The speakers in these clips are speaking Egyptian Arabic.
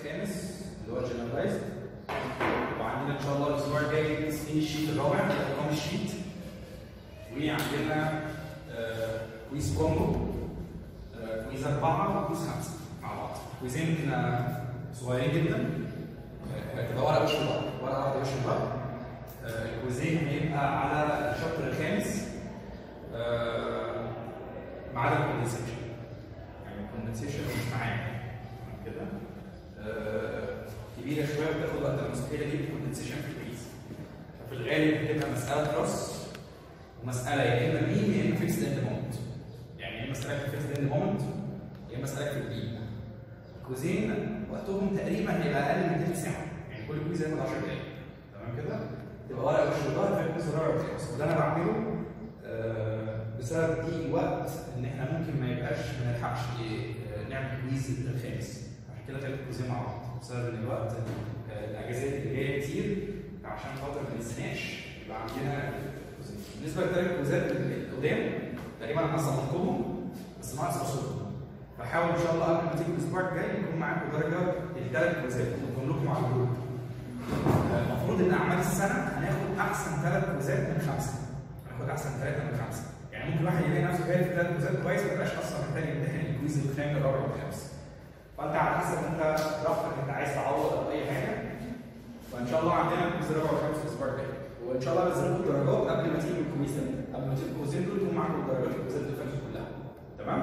الخامس اللي هو الجنرالايزد وعندنا ان شاء الله الاسبوع الجاي تسليم الشيت الرابع ارقام الشيت وعندنا آه، كويز كومبو آه، كويز اربعه وكويز خمسه مع بعض كويزين كنا صغيرين جدا آه، هتبقى ورقه وش ظهر ورقه واحده وش ظهر آه، الكويزين هيبقى على الشابتر الخامس آه، ما عدا الكوندنسيشن يعني الكوندنسيشن مش معانا تمام كده آه، كبيره شويه بتاخد وقت أنا مستحيل اجيب الكوندنسيشن في الكويز ففي الغالب بتبقى مساله كروس ومساله يا اما مين يا اما فيكس اند مومنت يعني يا اما مساله في فيكس اند مومنت يا اما مساله في البي الكويزين وقتهم تقريبا هيبقى اقل من ثلث ساعه يعني كل كويز هياخد 10 دقائق تمام كده تبقى ورقه وش ظهر في الكويز الرابع والخامس وده انا بعمله آه، بسبب ضيق وقت ان احنا ممكن ما يبقاش ما نلحقش آه، نعمل كويز الخامس عشان كده خليت الكويزين مع بعض بسبب ان الوقت آه، الاجازات اللي جايه كتير عشان خاطر ما ننساش يبقى عندنا كويزين. بالنسبه للثلاث كويزات القدام تقريبا انا صلحتهم بس ناقص اصولهم فحاول ان شاء الله قبل ما تيجي الاسبوع الجاي يكون معاكم درجه الثلاث كويزات يكون لكم على الجروب المفروض ان اعمال السنه هناخد احسن ثلاث كويزات من خمسه هناخد احسن ثلاثه من خمسه يعني ممكن واحد يلاقي نفسه جاي في ثلاث كويزات كويس ما يبقاش اصلا محتاج يمتحن الكويز الثاني الرابع والخامس فانت على حسب انت رغبتك انت عايز تعوض او اي حاجه فان شاء الله عندنا الكويز الرابع والخامس الاسبوع الجاي وان شاء الله انزل لكم الدرجات قبل ما تيجي الكويز ده قبل ما تيجي الكويزين دول يكون معاكم درجات الكويزات اللي فاتت كلها تمام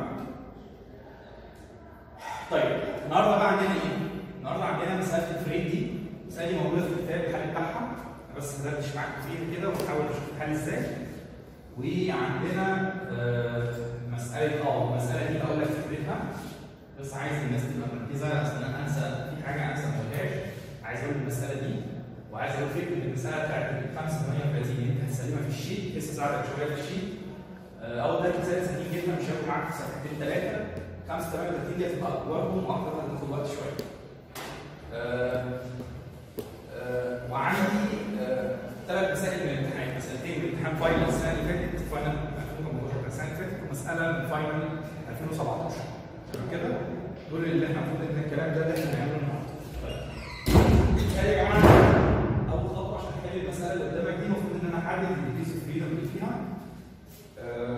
طيب النهارده بقى عندنا ايه؟ النهارده عندنا مساله الفريم دي المساله دي موجوده في الكتاب الحل بتاعها أنا بس هدردش معاكم فيه كده ونحاول نشوف الحل ازاي وعندنا آه، مساله اه المساله دي اقول لك فكرتها بس عايز الناس تبقى مركزه اصل انا انسى في حاجه انسى ما قلتهاش عايز اقول المساله دي وعايز اقول فكره المساله بتاعت ال 5 38 اللي انت هتسلمها في الشيت لسه ساعدك شويه في الشيت آه، اول ده مثال سهل جدا مش هياخد معاك صفحتين ثلاثه 5 38 دي هتبقى اكبرهم واكتر هتاخد وقت شويه. آه، آه، وعندي ثلاث مسائل من الامتحان مسألتين من امتحان فاينل السنه اللي فاتت فاينل 2018 كان السنه اللي فاتت ومساله من فاينل 2017 تمام كده؟ دول اللي احنا المفروض ان الكلام ده اللي احنا هنعمله النهارده. طيب الحل يا جماعه اول خطوه عشان احل المساله اللي قدامك دي المفروض ان انا احدد الديجريز اوف فريدم اللي فيها. آه،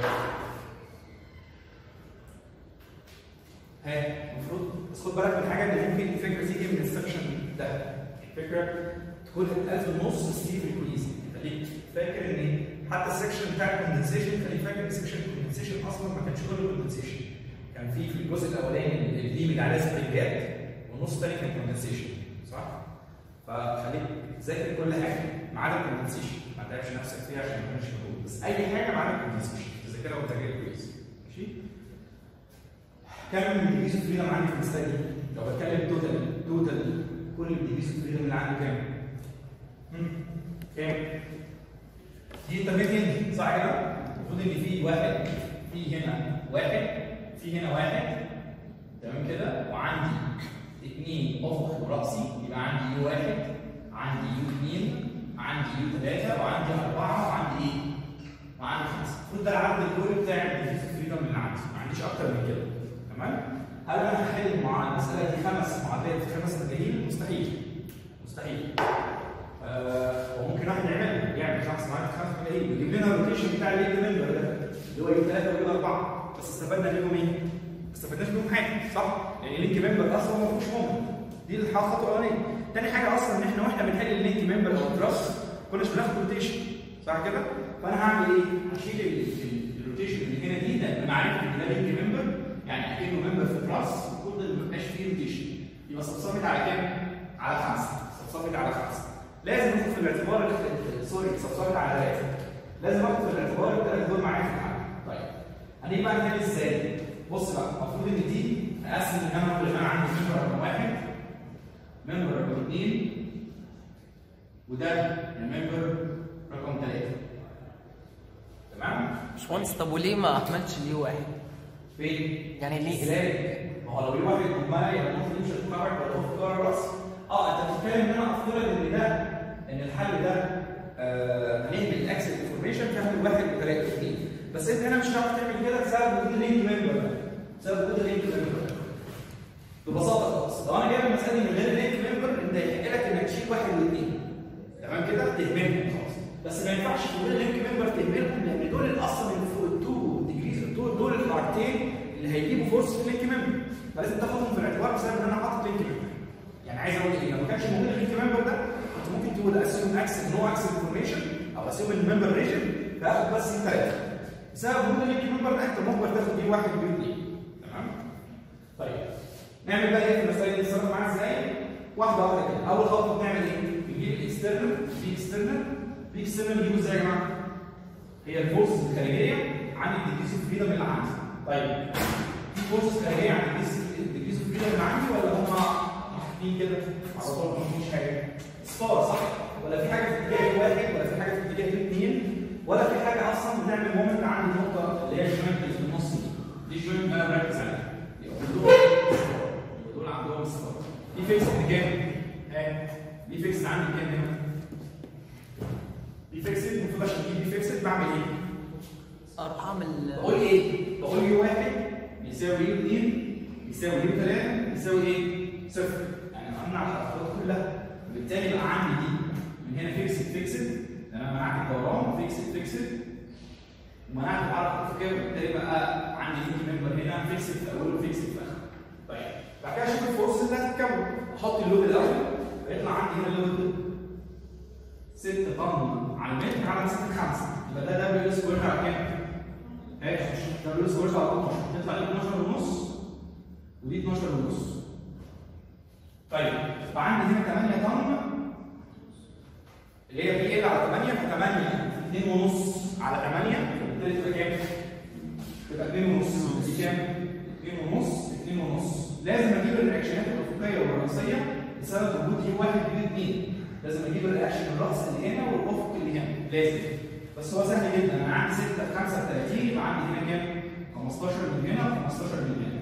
ها المفروض بس خد بالك من حاجه ان ممكن الفكره تيجي من السكشن ده الفكره تكون ألف ونص ستيف الكويز خليك فاكر ان حتى السكشن بتاع الكوندنسيشن خليك فاكر ان سكشن الكوندنسيشن اصلا ما كانش كله كوندنسيشن كان في في الجزء الاولاني اللي اللي عليه سبرينجات والنص الثاني كان كوندنسيشن صح؟ فخليك تذاكر كل حاجه ما عدا الكوندنسيشن ما تعبش نفسك فيها عشان ما تكونش موجود بس اي حاجه ما عدا الكوندنسيشن تذاكرها وانت جاي كويس ماشي؟ كم ديجريز اوف فريدم عندي في المساله دي؟ لو بتكلم توتال توتال كل الديجريز اوف فريدم اللي عندي كام؟ هم؟ كام؟ دي انترنت هندي صح كده؟ المفروض ان في واحد في هنا واحد في هنا واحد تمام كده؟ وعندي اثنين افق وراسي يبقى عندي يو واحد عندي يو اثنين عندي يو ثلاثه وعندي اربعه وعندي ايه؟ وعندي خمسه المفروض ده العدد الكلي بتاع الديجريز اوف فريدم اللي عندي ما عنديش اكتر من كده تمام؟ هل انا هحل مع المساله دي خمس معادلات في خمس مجاهيل؟ مستحيل. مستحيل. آه وممكن واحد يعملها يعمل خمس معادلات في خمس مجاهيل ويجيب لنا الروتيشن بتاع اللينك ممبر ده اللي هو يجيب ثلاثه ويجيب اربعه بس استفدنا منهم ايه؟ ما استفدناش منهم حاجه صح؟ يعني اللينك ممبر اصلا ما فيهوش ممبر دي الخطوه الاولانيه. تاني حاجه اصلا ان احنا واحنا بنحل اللينك ممبر او التراس كناش بناخد روتيشن صح كده؟ فانا هعمل ايه؟ هشيل ال- ال- الروتيشن اللي هنا دي ده بمعرفه ان ده لينك ممبر يعني اكنه ممبر في كلاس المفروض ان ما يبقاش فيه روتيشن يبقى صفصفت على كام؟ على خمسه صفصفت على خمسه لازم ناخد في الاعتبار ال- سوري صفصفت على ثلاثه لازم اخد في الاعتبار الثلاثه دول معايا في الحل طيب هنيجي بقى نحل ازاي؟ بص بقى المفروض ان دي اقسم الجامعه اللي انا عندي ممبر رقم واحد ممبر رقم اثنين وده الممبر رقم ثلاثه تمام؟ باشمهندس طب وليه ما عملتش ليه واحد؟ فين؟ يعني ليه؟ ازاي؟ ما هو لو في واحد ما يبقى المفروض مش هتكون واحد ولا هو في ظهر راس اه انت بتتكلم ان انا افترض ان ده ان الحل ده آه هنهمل الاكسل انفورميشن فهمل واحد وثلاثه واثنين بس انت هنا مش هتعرف تعمل كده بسبب وجود اللينك ممبر ده بسبب وجود اللينك ممبر ده ببساطه خالص لو انا جايب المساله دي من غير لينك ممبر انت يحق لك انك تشيل واحد واثنين تمام كده تهملهم خلاص بس ما ينفعش من غير لينك ممبر تهملهم لان دول الاصل اللي فوق التو ديجريز دول دول الحركتين اللي هيجيبوا فرصه لينك ممبر فلازم تاخدهم في الاعتبار بسبب ان انا حاطط لينك ممبر يعني عايز اقول ايه لو ما كانش موجود اللينك ممبر ده كنت ممكن تقول اسيوم اكسس نو اكسس انفورميشن او اسيوم الممبر ريجن فاخد بس ثلاثه بسبب وجود اللينك ممبر ده انت مجبر تاخد دي واحد ودي اثنين تمام طيب نعمل بقى ايه في المسائل دي نتصرف معاها ازاي؟ واحده واحده كده اول خطوه بنعمل ايه؟ بنجيب الاكسترنال في اكسترنال في اكسترنال بنجيبه ازاي يا جماعه؟ هي الفورسز الخارجيه عن الديجريز فريدم اللي عندي طيب في فورسز خارجيه عن الديجريز فريدم اللي عندي ولا هم محطوطين كده على طول مفيش حاجه؟ صفار صح؟ ولا في حاجه في اتجاه واحد ولا في حاجه في اتجاه اثنين ولا في حاجه اصلا بتعمل مومنت عند النقطه اللي هي الجوينت اللي في النص دي دي الجوينت انا مركز عليها يبقى دول دول عندهم صفار دي فيكس بكام؟ ها دي فيكس عندي كام هنا؟ دي فيكس المفروض عشان تجيب دي فيكس بعمل ايه؟ ارقام ال بقول ايه؟ بقول يو واحد بيساوي يو 2 بيساوي يو 3 بيساوي ايه؟ صفر يعني امنع الحركات كلها وبالتالي بقى عندي دي من هنا فيكسد فيكسد انا منعت الدوران فيكسد فيكسد ومنعت الحركه الافقيه وبالتالي بقى عندي لينك ممبر هنا فيكسد في اوله وفيكسد في اخره طيب بعد كده اشوف الفورس اللي هتتكون احط اللود الاول فيطلع عندي هنا اللود 6 طن على المتر على مسافه 5 يبقى ده دبليو سكوير على كام؟ ايش دبليو سكوير على 12 تطلع لي 12 ونص ودي 12 ونص طيب فعندي هنا 8 طن اللي هي بي ال على 8 ف 8 2 ونص على 8 فبالتالي تبقى كام؟ تبقى 2 ونص دي كام؟ 2 ونص 2 ونص لازم اجيب الرياكشنات الافقيه والرئيسيه بسبب وجود يو واحد ويو 2 لازم اجيب الرياكشن الراس اللي هنا والافق اللي هنا لازم بس هو سهل جدا انا عندي 6 في 35 يبقى عندي هنا كام؟ 15 من هنا و15 من هنا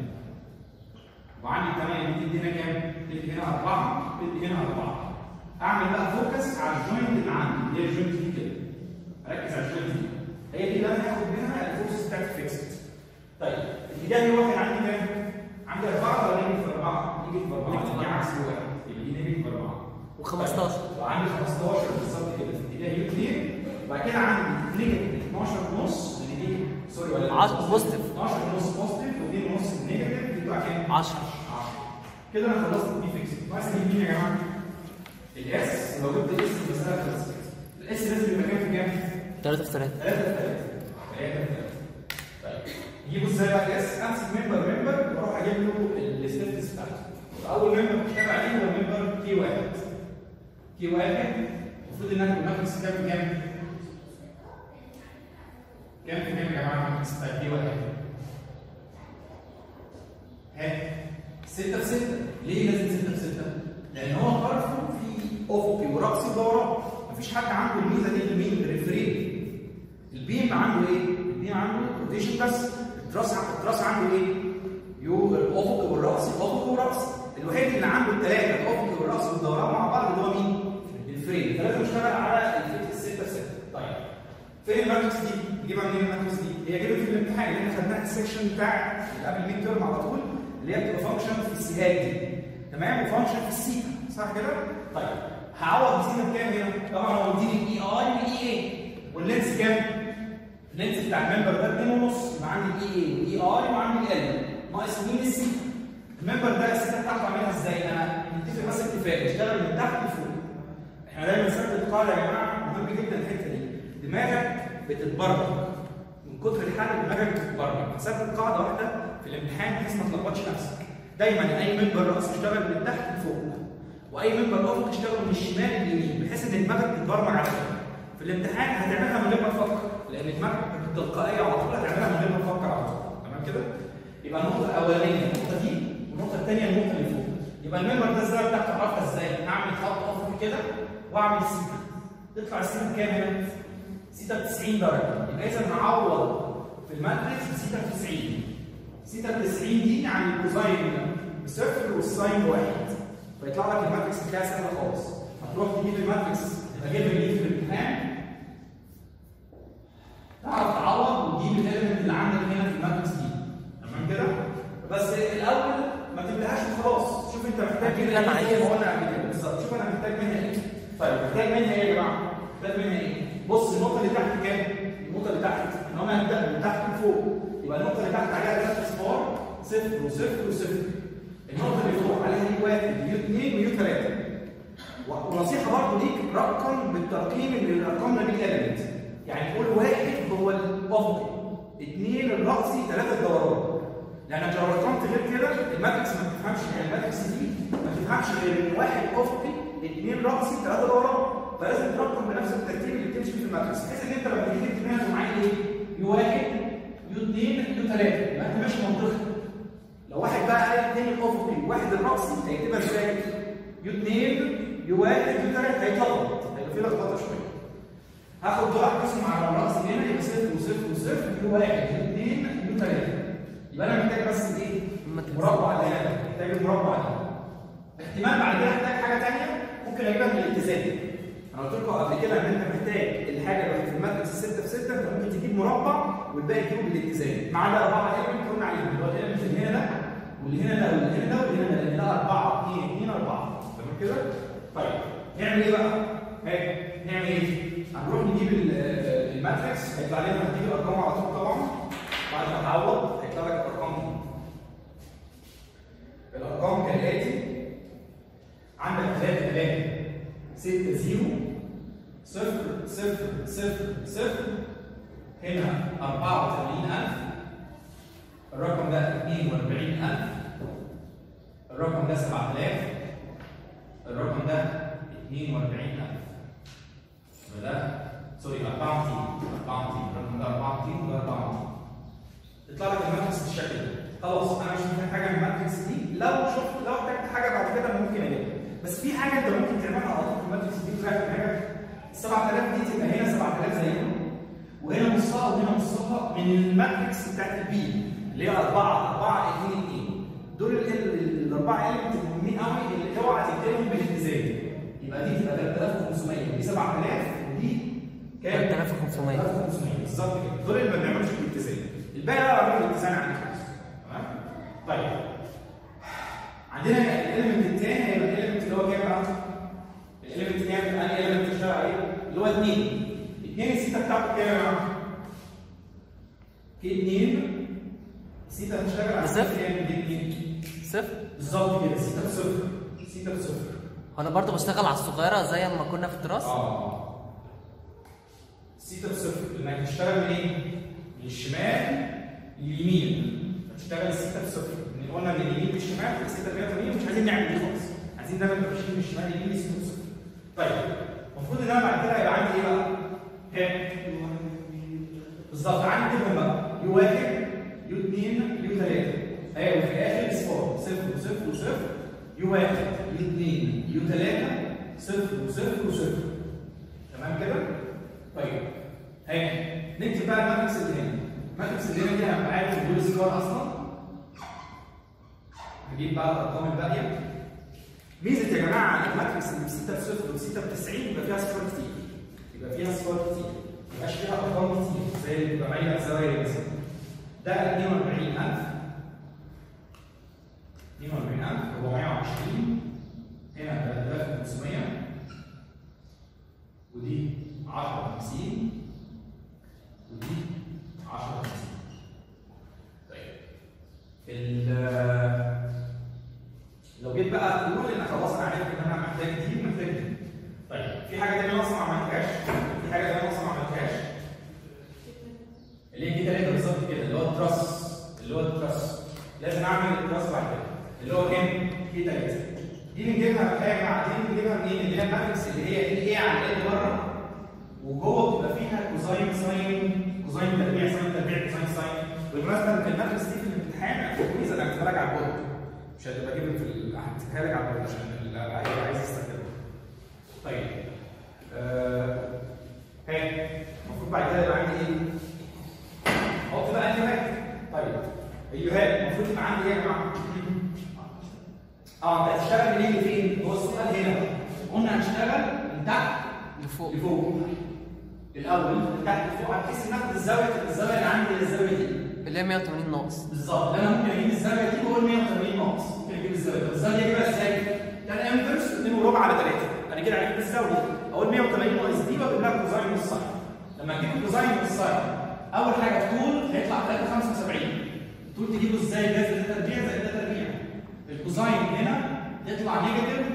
وعندي 8 بتدي هنا كام؟ بتدي هنا 4 بتدي هنا 4 اعمل بقى فوكس على الجوينت اللي عندي اللي هي الجوينت دي كده اركز على الجوينت دي هي دي اللي انا هاخد منها الفورس بتاعت فيكسد طيب اتجاه الواحد عندي كام؟ عندي 4 ولا نيجي في 4؟ نيجي في 4 دي عكس الواحد يبقى دي نيجي في 4 و15 وعندي 15 بالظبط كده في اتجاه يو 2 وبعد كده عندي نيجاتيف 12 ونص اللي دي سوري ولا 10 بوزيتيف 12 ونص بوزيتيف و2 ونص نيجاتيف بتبقى كام؟ 10 كده انا خلصت الدي فيكس ناقص لي مين يا جماعه؟ الاس لو جبت الاس المساله خلصت الاس لازم يبقى كام في كام؟ 3 في 3 3 في 3 3 في 3 طيب نجيبه ازاي بقى الاس امسك ممبر ممبر واروح اجيب له الستيتس بتاعته اول ممبر بشتغل عليه هو ممبر كي واحد كي واحد المفروض ان انا بنفس كام في كام؟ كام في كام يا جماعه الماكس بتاع كي واحد؟ ها 6 في 6 ليه لازم 6 في 6 لان هو طرفه في افقي وراسي ودوران مفيش حد عنده الميزه دي المين الريفرين البيم عنده ايه البيم عنده روتيشن بس التراس التراس عنده ايه يو الافقي والراسي الافقي والراسي الوحيد اللي عنده الثلاثه الافقي والراسي والدوران مع بعض اللي هو مين الفريم فلازم اشتغل على الفكره 6 في 6 طيب فين الماتريكس دي؟ نجيبها منين الماتريكس دي؟ هي جابت في الامتحان اللي احنا خدناها السكشن بتاع اللي قبل الميد تيرم على طول اللي هي بتبقى فانكشن في السيهات دي تمام وفانكشن في السيتا صح كده؟ طيب هعوض السيتا بكام هنا؟ طبعا هو مديني الاي اي والاي اي واللينس كام؟ اللينس بتاع الممبر ده 2 ونص يبقى عندي الاي اي والاي اي وعندي ال ناقص مين السيتا؟ الممبر ده السيتا بتاعته اعملها ازاي؟ انا نتفق بس اتفاق اشتغل من تحت لفوق احنا دايما ثبت قاعده يا جماعه مهم جدا الحته دي دماغك بتتبرمج من كتر الحل دماغك بتتبرمج ثبت قاعده واحده في الامتحان بحيث ما تلخبطش نفسك دايما اي ممبر راس يشتغل من تحت لفوق واي ممبر افق يشتغل من الشمال لليمين بحيث ان دماغك تتبرمج على كده في الامتحان هتعملها من غير ما تفكر لان دماغك بالتلقائيه على طول هتعملها من غير ما تفكر على طول تمام كده يبقى النقطه الاولانيه النقطه دي والنقطه الثانيه النقطه اللي فوق يبقى الممبر ده الزاويه بتاعته اعرفها ازاي؟ اعمل خط افقي كده واعمل سيتا تطلع السيتا بكام هنا؟ سيتا ب 90 درجه يبقى اذا هعوض في الماتريكس بسيتا ب 90 سيتا ب 90 دي عن الكوزاين بصفر والساين بواحد فيطلع لك الماتريكس بتاعها سهله خالص هتروح تجيب الماتريكس تجيب اللي في الامتحان تعرف تعوض وتجيب الاليمنت اللي عندك هنا في الماتريكس دي تمام كده؟ بس الاول ما تملاهاش وخلاص شوف انت محتاج هجيب منها اللي أنا ايه عايزه. زي ما قلنا قبل كده بالظبط شوف انا محتاج منها ايه طيب محتاج منها ايه يا جماعه؟ محتاج منها ايه؟ بص النقطه اللي تحت كام؟ النقطه اللي تحت ان هم هنبدا من تحت لفوق يبقى النقطه اللي تحت عليها ثلاث اصفار صفر وصفر وصفر النقطه اللي فوق عليها يو واحد ويو اثنين ويو ثلاثه ونصيحه برضه ليك رقم بالترقيم اللي الارقام ده بالالمنت يعني قول واحد هو الافقي اثنين الرأسي ثلاثه الدوران لانك لو رقمت غير كده الماتريكس ما بتفهمش يعني الماتريكس دي ما بتفهمش غير ان واحد افقي اثنين رأسي ثلاثه دوران فلازم ترقم بنفس الترتيب اللي بتمشي فيه في الماتريكس بحيث ان انت لما تيجي تكتب هنا تقوم عامل ايه؟ يو واحد يو اثنين يو ثلاثه يبقى انت ماشي منطقي لو واحد بقى قال اثنين الافقي واحد الرأسي هيكتبها ازاي؟ يو اثنين يو واحد يو ثلاثه هيتلخبط هيبقى في لخبطه شويه هاخد دول اقسم على الراس هنا يبقى صفر وصفر وصفر يو واحد يو اثنين يو ثلاثه يبقى انا محتاج بس ايه؟ الماتريكس. مربع اللي هنا محتاج المربع ده احتمال بعد كده احتاج حاجه ثانيه ممكن اجيبها من الاتزان انا قلت لكم قبل كده ان انت محتاج الحاجه اللي في الماتريكس 6 في 6 انت ممكن تجيب مربع والباقي تجيبه بالاتزان ما عدا اربعه ايلمنت قلنا عليهم اللي هو الايلمنت اللي هنا ده واللي هنا ده واللي هنا ده واللي هنا ده لان ده 4 2 2 4 تمام كده؟ طيب نعمل ايه بقى؟ ها نعمل ايه؟ هنروح نجيب ال- الماتريكس هيطلع لنا هتجيب الارقام على طول طبعا بعد ما تعوض هيطلع لك الارقام دي الارقام كالاتي عندك 3 3 6 0 صفر صفر صفر صفر هنا 84000 الرقم ده 42000 الرقم ده 7000 الرقم ده 42000 يبقى ده سوري 400 400 الرقم ده 400 وده 400 يطلع لك الماتريكس بالشكل ده خلاص انا مش محتاج حاجه من الماتريكس دي لو شفت لو احتجت حاجه بعد كده ممكن اجيبها بس في حاجه انت ممكن تعملها على طول في الماتريكس دي بتاعت حاجه ال 7000 دي تبقى هنا 7000 زيهم وهنا نصها وهنا نصها من الماتريكس بتاعت البي اللي هي 4 4 2 2 دول ال- ال- الاربعه ايلمنت مهمين قوي اللي اوعى تكتبهم بالاتزان يبقى دي تبقى 3500 ودي 7000 ودي كام؟ 3500. 3500 بالظبط كده دول اللي ما بنعملوش بالاتزان الباقي بقى بعمله بالاتزان عندي خالص تمام طيب عندنا الاليمنت الثاني هيبقى الاليمنت اللي هو كام بقى؟ الاليمنت الثاني انهي اليمنت بتشتغل عليه؟ اللي هو 2 2 السيتا بتاعته كام يا جماعه؟ كي 2 السيتا بتشتغل على بصفر؟ كام؟ دي 2 صفر بالظبط كده السيتا بصفر السيتا بصفر هو انا برضه بشتغل على الصغيره زي ما كنا في الدراسه اه سيتا بصفر انك تشتغل منين؟ من الشمال لليمين فتشتغل السيتا بصفر من قلنا من اليمين للشمال السيتا 180 مش عايزين نعمل دي خالص عايزين دايما نبقى ماشيين من الشمال لليمين السيتا بصفر طيب المفروض ان انا بعد كده هيبقى عندي ايه بقى؟ ها بالظبط عندي كام بقى؟ يو واحد يو اثنين يو ثلاثه ايوه وفي الاخر اصفار صفر وصفر وصفر يو واحد يو اثنين يو ثلاثه صفر وصفر وصفر تمام كده؟ طيب هاي نكتب بقى الماتريكس اللي هنا الماتريكس اللي هنا دي انا هبقى عارف الدول سكوار اصلا هجيب بقى الارقام الباقيه ميزه يا جماعه الماتريكس اللي ب 6 بصفر و 6 ب 90 يبقى فيها صفار كتير يبقى فيها صفار كتير ما يبقاش فيها ارقام كتير زي اللي بتبقى معايا الزوايا مثلا ده 42000 42000 420 هنا 3500 ودي 10 50 ودي 10 50 طيب ال لو جيت بقى تقول ان خلاص انا عرفت ان انا محتاج دي محتاج دي طيب في حاجه تانيه اصلا ما عملتهاش في حاجه تانيه اصلا ما عملتهاش اللي هي دي ثلاثه بالظبط كده اللي هو التراس اللي هو التراس لازم اعمل التراس بعد كده اللي هو كام؟ دي ثلاثه دي بنجيبها بقى يا جماعه دي بنجيبها منين؟ اللي هي الماتريكس اللي هي ايه ايه على ال بره وجوه بتبقى فيها كوزاين ساين كوزاين تربيع ساين تربيع كوزاين ساين بالمناسبه في الماتريكس دي في الامتحان كويس انا هكتبها لك على البورد مش هتبقى جيبها في ال- هكتبها لك على البورد عشان اللي عايز يستخدمها طيب آه، ها المفروض بعد كده يبقى عندي ايه؟ احط بقى اليوهات طيب اليوهات المفروض يبقى عندي ايه يا جماعه؟ اه انت هتشتغل منين لفين؟ هو السؤال هنا قلنا هنشتغل من تحت لفوق لفوق الاول من تحت لفوق بحيث ان اخد الزاويه الزاويه اللي عندي هي الزاويه دي اللي هي 180 ناقص بالظبط انا ممكن اجيب الزاويه دي واقول 180 ناقص ممكن اجيب الزاويه طب الزاويه دي اجيبها ازاي؟ دي بجيب لها الكوزاين والساين لما تجيب الكوزاين والساين اول حاجه الطول هيطلع 375 الطول تجيبه ازاي جذر ده تربيع زائد ده تربيع الكوزاين هنا يطلع نيجاتيف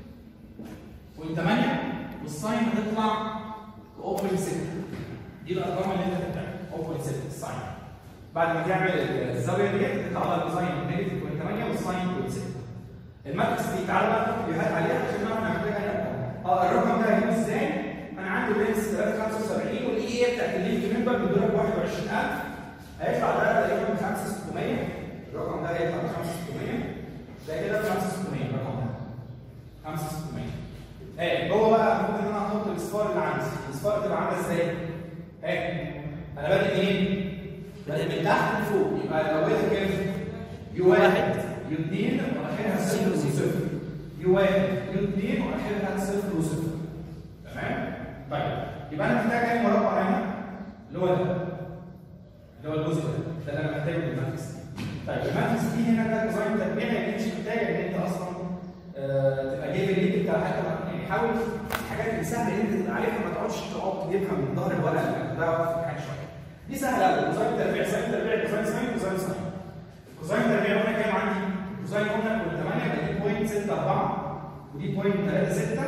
0.8 والساين هتطلع 0.6 دي الارقام اللي انت بتعملها 0.6 الساين بعد ما تعمل الزاويه ديت تطلع لها الكوزاين نيجاتيف 0.8 والساين 0.6 الماتريكس دي تعالى بقى ناخد فيديوهات عليها عشان نعرف نعملها هنا اه الرقم ده هجيبه ازاي؟ انا عندي اللينس 375 والاي اي بتاعت اللينك ممبر بتدرج 21000 هيطلع ده تقريبا ب 5600 الرقم ده هيطلع ب 5600 ده كده ب 5600 الرقم ده 5600 ايه جوه بقى ممكن ان انا احط الاصفار اللي عندي الاصفار تبقى عامله ازاي؟ ايه انا بادئ منين؟ بادئ من تحت لفوق يبقى لو بادئ كام؟ يو واحد يو اثنين واخرها صفر وصفر يو واحد يو اثنين واخرها صفر وصفر تمام؟ طيب يبقى انا محتاج اي مربع هنا اللي هو ده اللي هو الجزء ده ده اللي انا محتاجه للماتريكس طيب الماتريكس دي هنا ده كوزاين تربيع يعني مش محتاجه ان انت اصلا آه تبقى جايب اللينك بتاع حتى يعني حاول الحاجات اللي سهله ان انت تبقى عارفها ما تقعدش تقعد تجيبها من ظهر الورقه ده وقت حاجه شويه دي سهله قوي كوزاين تربيع ساين تربيع كوزاين ساين كوزاين ساين كوزاين تربيع قلنا كام عندي؟ كوزاين قلنا كل 8 دي 0.64 ودي 0.36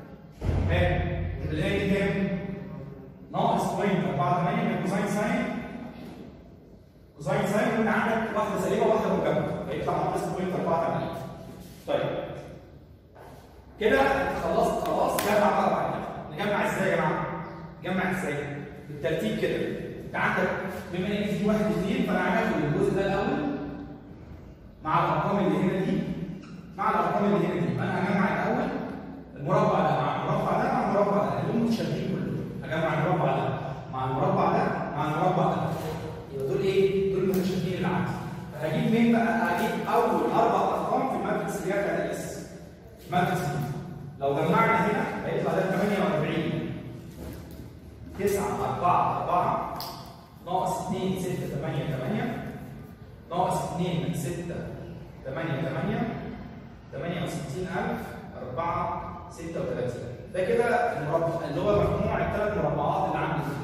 ها اللي دي كام؟ ناقص 0.48 من كوزاين ساين كوزاين ساين انت عندك واحده سالبه وواحده موجبه فيطلع ناقص 0.48 طيب كده خلصت خلاص جمع بقى بعد كده نجمع ازاي يا جماعه؟ نجمع ازاي؟ بالترتيب كده انت عندك بما ان في واحد اثنين فانا هاخد الجزء ده الاول مع الارقام اللي هنا دي مع الارقام اللي هنا دي انا هجمع الاول المربع ده مع المربع ده مع المربع ده دول متشابهين كلهم هجمع المربع ده مع المربع ده مع المربع ده يبقى دول ايه؟ دول متشابهين اللي عندي فهجيب مين بقى؟ هجيب اول اربع ارقام في الماتريكس اللي هي بتاعت الاس ماتريكس دي لو جمعنا هنا هيطلع ده 48 9 4 4 ناقص 2 6 8 8 ناقص 2 6 8 8 68000 4 36 ده كده المربع اللي هو مجموع الثلاث مربعات اللي عندي دي.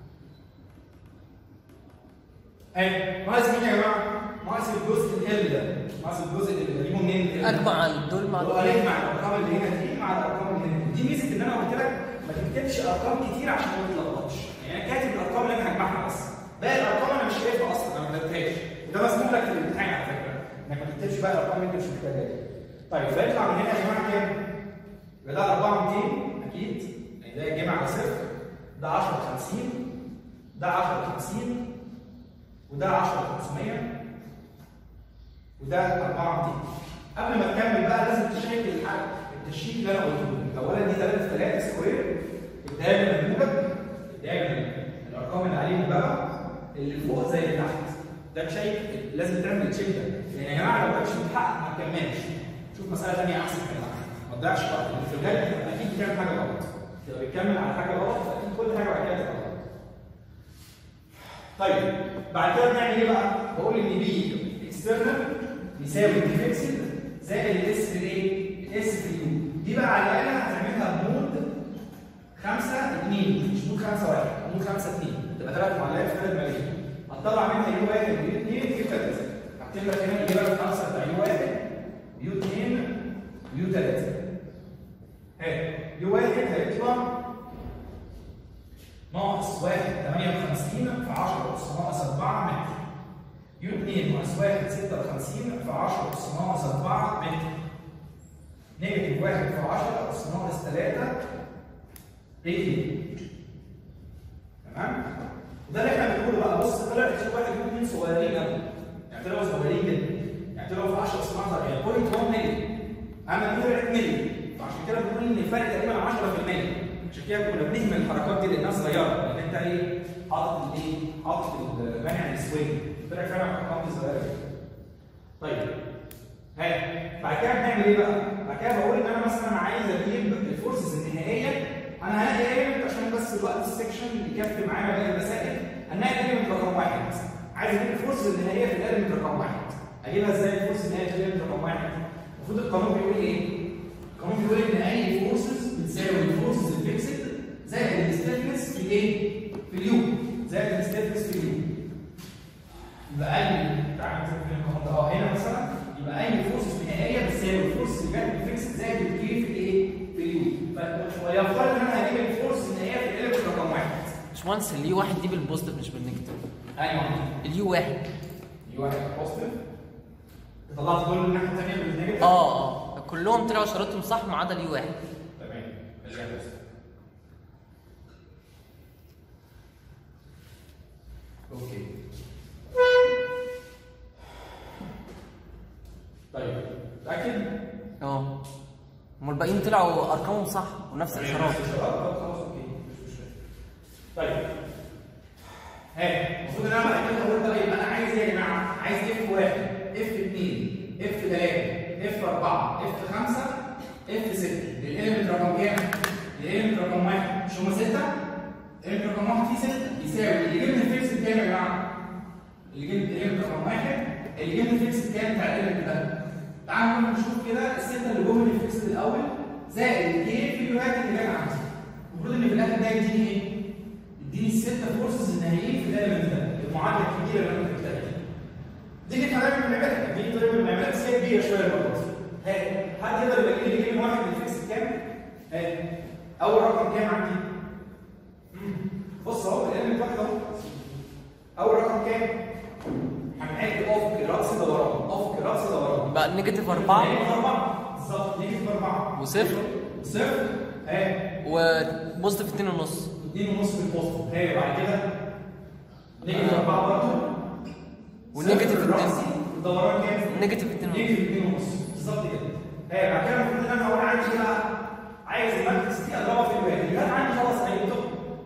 اهي ناقص مين يا جماعه؟ ناقص الجزء ال ده ناقص الجزء اللي بجيبه منين ال اجمع دول مع اللي هو ألف مع الارقام اللي هنا دي مع الارقام اللي هنا دي دي ميزه ان انا قلت لك ما تكتبش ارقام كتير عشان ما تتلخبطش يعني انا كاتب الارقام اللي انا هجمعها بس باقي الارقام انا مش شايفها اصلا انا ما كتبتهاش وده مسموح لك في الامتحان على فكره انك ما تكتبش بقى الارقام اللي انت مش محتاجها دي طيب فيطلع من هنا يا جماعه كام؟ يبقى ده 4200 اكيد يعني ده يتجمع على صفر ده 10 50 ده 10 50 وده 10 500 وده 4200 قبل ما تكمل بقى لازم تشيك الحاجه التشيك اللي انا قلته لك اولا دي 3 في 3 سكوير الدايره الموجب الدايره الارقام اللي عليه موجبه اللي فوق زي اللي تحت ده تشيك لازم تعمل تشيك ده يعني يا جماعه لو ده مش متحقق ما تكملش شوف مساله ثانيه احسن كده ما تضيعش وقت لان في الغالب اكيد بتعمل حاجه غلط تبقى بتكمل على حاجه غلط فاكيد كل حاجه بعد كده تبقى غلط طيب بعد كده بنعمل ايه بقى؟ بقول ان بي اكسترنال يساوي بي فيكسد زائد الاس في الايه؟ الاس في اليو دي بقى على الاقل هتعملها بمود 5 2 مش مود 5 1 مود 5 2 تبقى ثلاث معادلات في ثلاث ملايين هتطلع منها يو 1 ويو 2 ويو 3 هكتب لك هنا الاجابه الخمسه بتاع يو 1 يو 2 ويو 3 اهي يو 1 هيطلع ناقص 1 58 في 10 أس ناقص 4 متر يو 2 ناقص 1 56 في 10 أس ناقص 4 متر نيجاتيف 1 في 10 أس ناقص 3 رجل تمام وده اللي احنا بنقوله بقى بص طلع في واحد يو 2 صغيرين قوي يعني طلعوا صغيرين جدا يعني طلعوا في 10 أس ناقص يعني 0.1 ملي اما طلعت ملي فعشان كده بنقول ان الفرق تقريبا 10% عشان كده كنا بنهمل الحركات دي لانها صغيره لان انت ايه حاطط الايه حاطط المانع السوينج طلع فعلا الارقام دي صغيره جدا طيب ها بعد كده بنعمل ايه بقى؟ بعد كده بقول ان انا مثلا عايز اجيب الفورسز النهائيه انا هلاقي ايلمنت عشان بس الوقت السكشن يكفي معانا باقي المسائل هنلاقي ايلمنت رقم واحد مثلا عايز اجيب الفورسز النهائيه في الايلمنت رقم واحد اجيبها ازاي الفورس النهائيه في الايلمنت رقم واحد؟ المفروض القانون بيقول ايه؟ القانون بيقول ان اي فورسز بتساوي الفورسز الفيكسد زائد الايه؟ في اليو زائد الستيفنس في اليو يبقى اي تعالى نشوف هنا النهارده اه هنا مثلا يبقى اي فورس نهائيه بتساوي الفورس اللي جت بالفيكس زائد الكي في الايه؟ في اليو فيفترض ان انا هجيب الفورس النهائيه في الالكترون رقم واحد باشمهندس اليو واحد دي بالبوزيتيف مش بالنيجاتيف ايوه اليو واحد يو واحد بوزيتيف طلعت كل الناحيه الثانيه بالنيجاتيف اه اه كلهم طلعوا شرطهم صح ما عدا اليو واحد تمام خليها بوزيتيف اوكي طيب متاكد اه امال الباقيين طلعوا ارقامهم صح ونفس الاشارات طب خلاص اوكي مش مشكله طيب ها المفروض ان انا بعد كده اقول بقى يبقى انا عايز ايه يا جماعه؟ عايز اف 1 اف 2 اف 3 اف 4 اف 5 اف 6 الاليمنت رقم كام؟ الاليمنت رقم 1 مش هم 6 الاليمنت رقم 1 فيه 6 يساوي اللي جبنا الفيكس بكام يا جماعه؟ اللي جبنا الاليمنت رقم 1 اللي جبنا الفيكس بكام بتاع الاليمنت ده؟ تعالوا نروح نشوف كده السته اللي جم من الفيكس الاول زائد الكي في الوقت اللي جاي عندي المفروض ان في الاخر ده يديني ايه؟ يديني الستة فورسز النهائيين في الاليمنت ده المعادله الكبيره اللي انا كتبتها دي دي كانت حاجه من المعماريه دي طريقه من المعماريه بس هي كبيره شويه برضه ها حد يقدر يبقى لي كام واحد من الفيكس بكام؟ ها اول رقم كام عندي؟ مم. بص اهو الاليمنت واحد اهو اول رقم كام؟ هنعد افق راس دوران افق راس دوران بقى نيجاتيف أربعة نيجاتيف أربعة بالظبط نيجاتيف أربعة وصفر. صفر ها وبوزيتيف اتنين ونص اتنين ونص في البوست هي بعد كده نيجاتيف أربعة برضه والنيجاتيف صفر اتنين. رأسي الدوران كام؟ نيجاتيف اتنين ونص نيجاتيف اتنين ونص بالظبط كده هي بعد كده المفروض ان انا هو عايز ايه بقى؟ عايز الماتريكس دي اضربها في الواحد اللي كان عندي خلاص هيكتب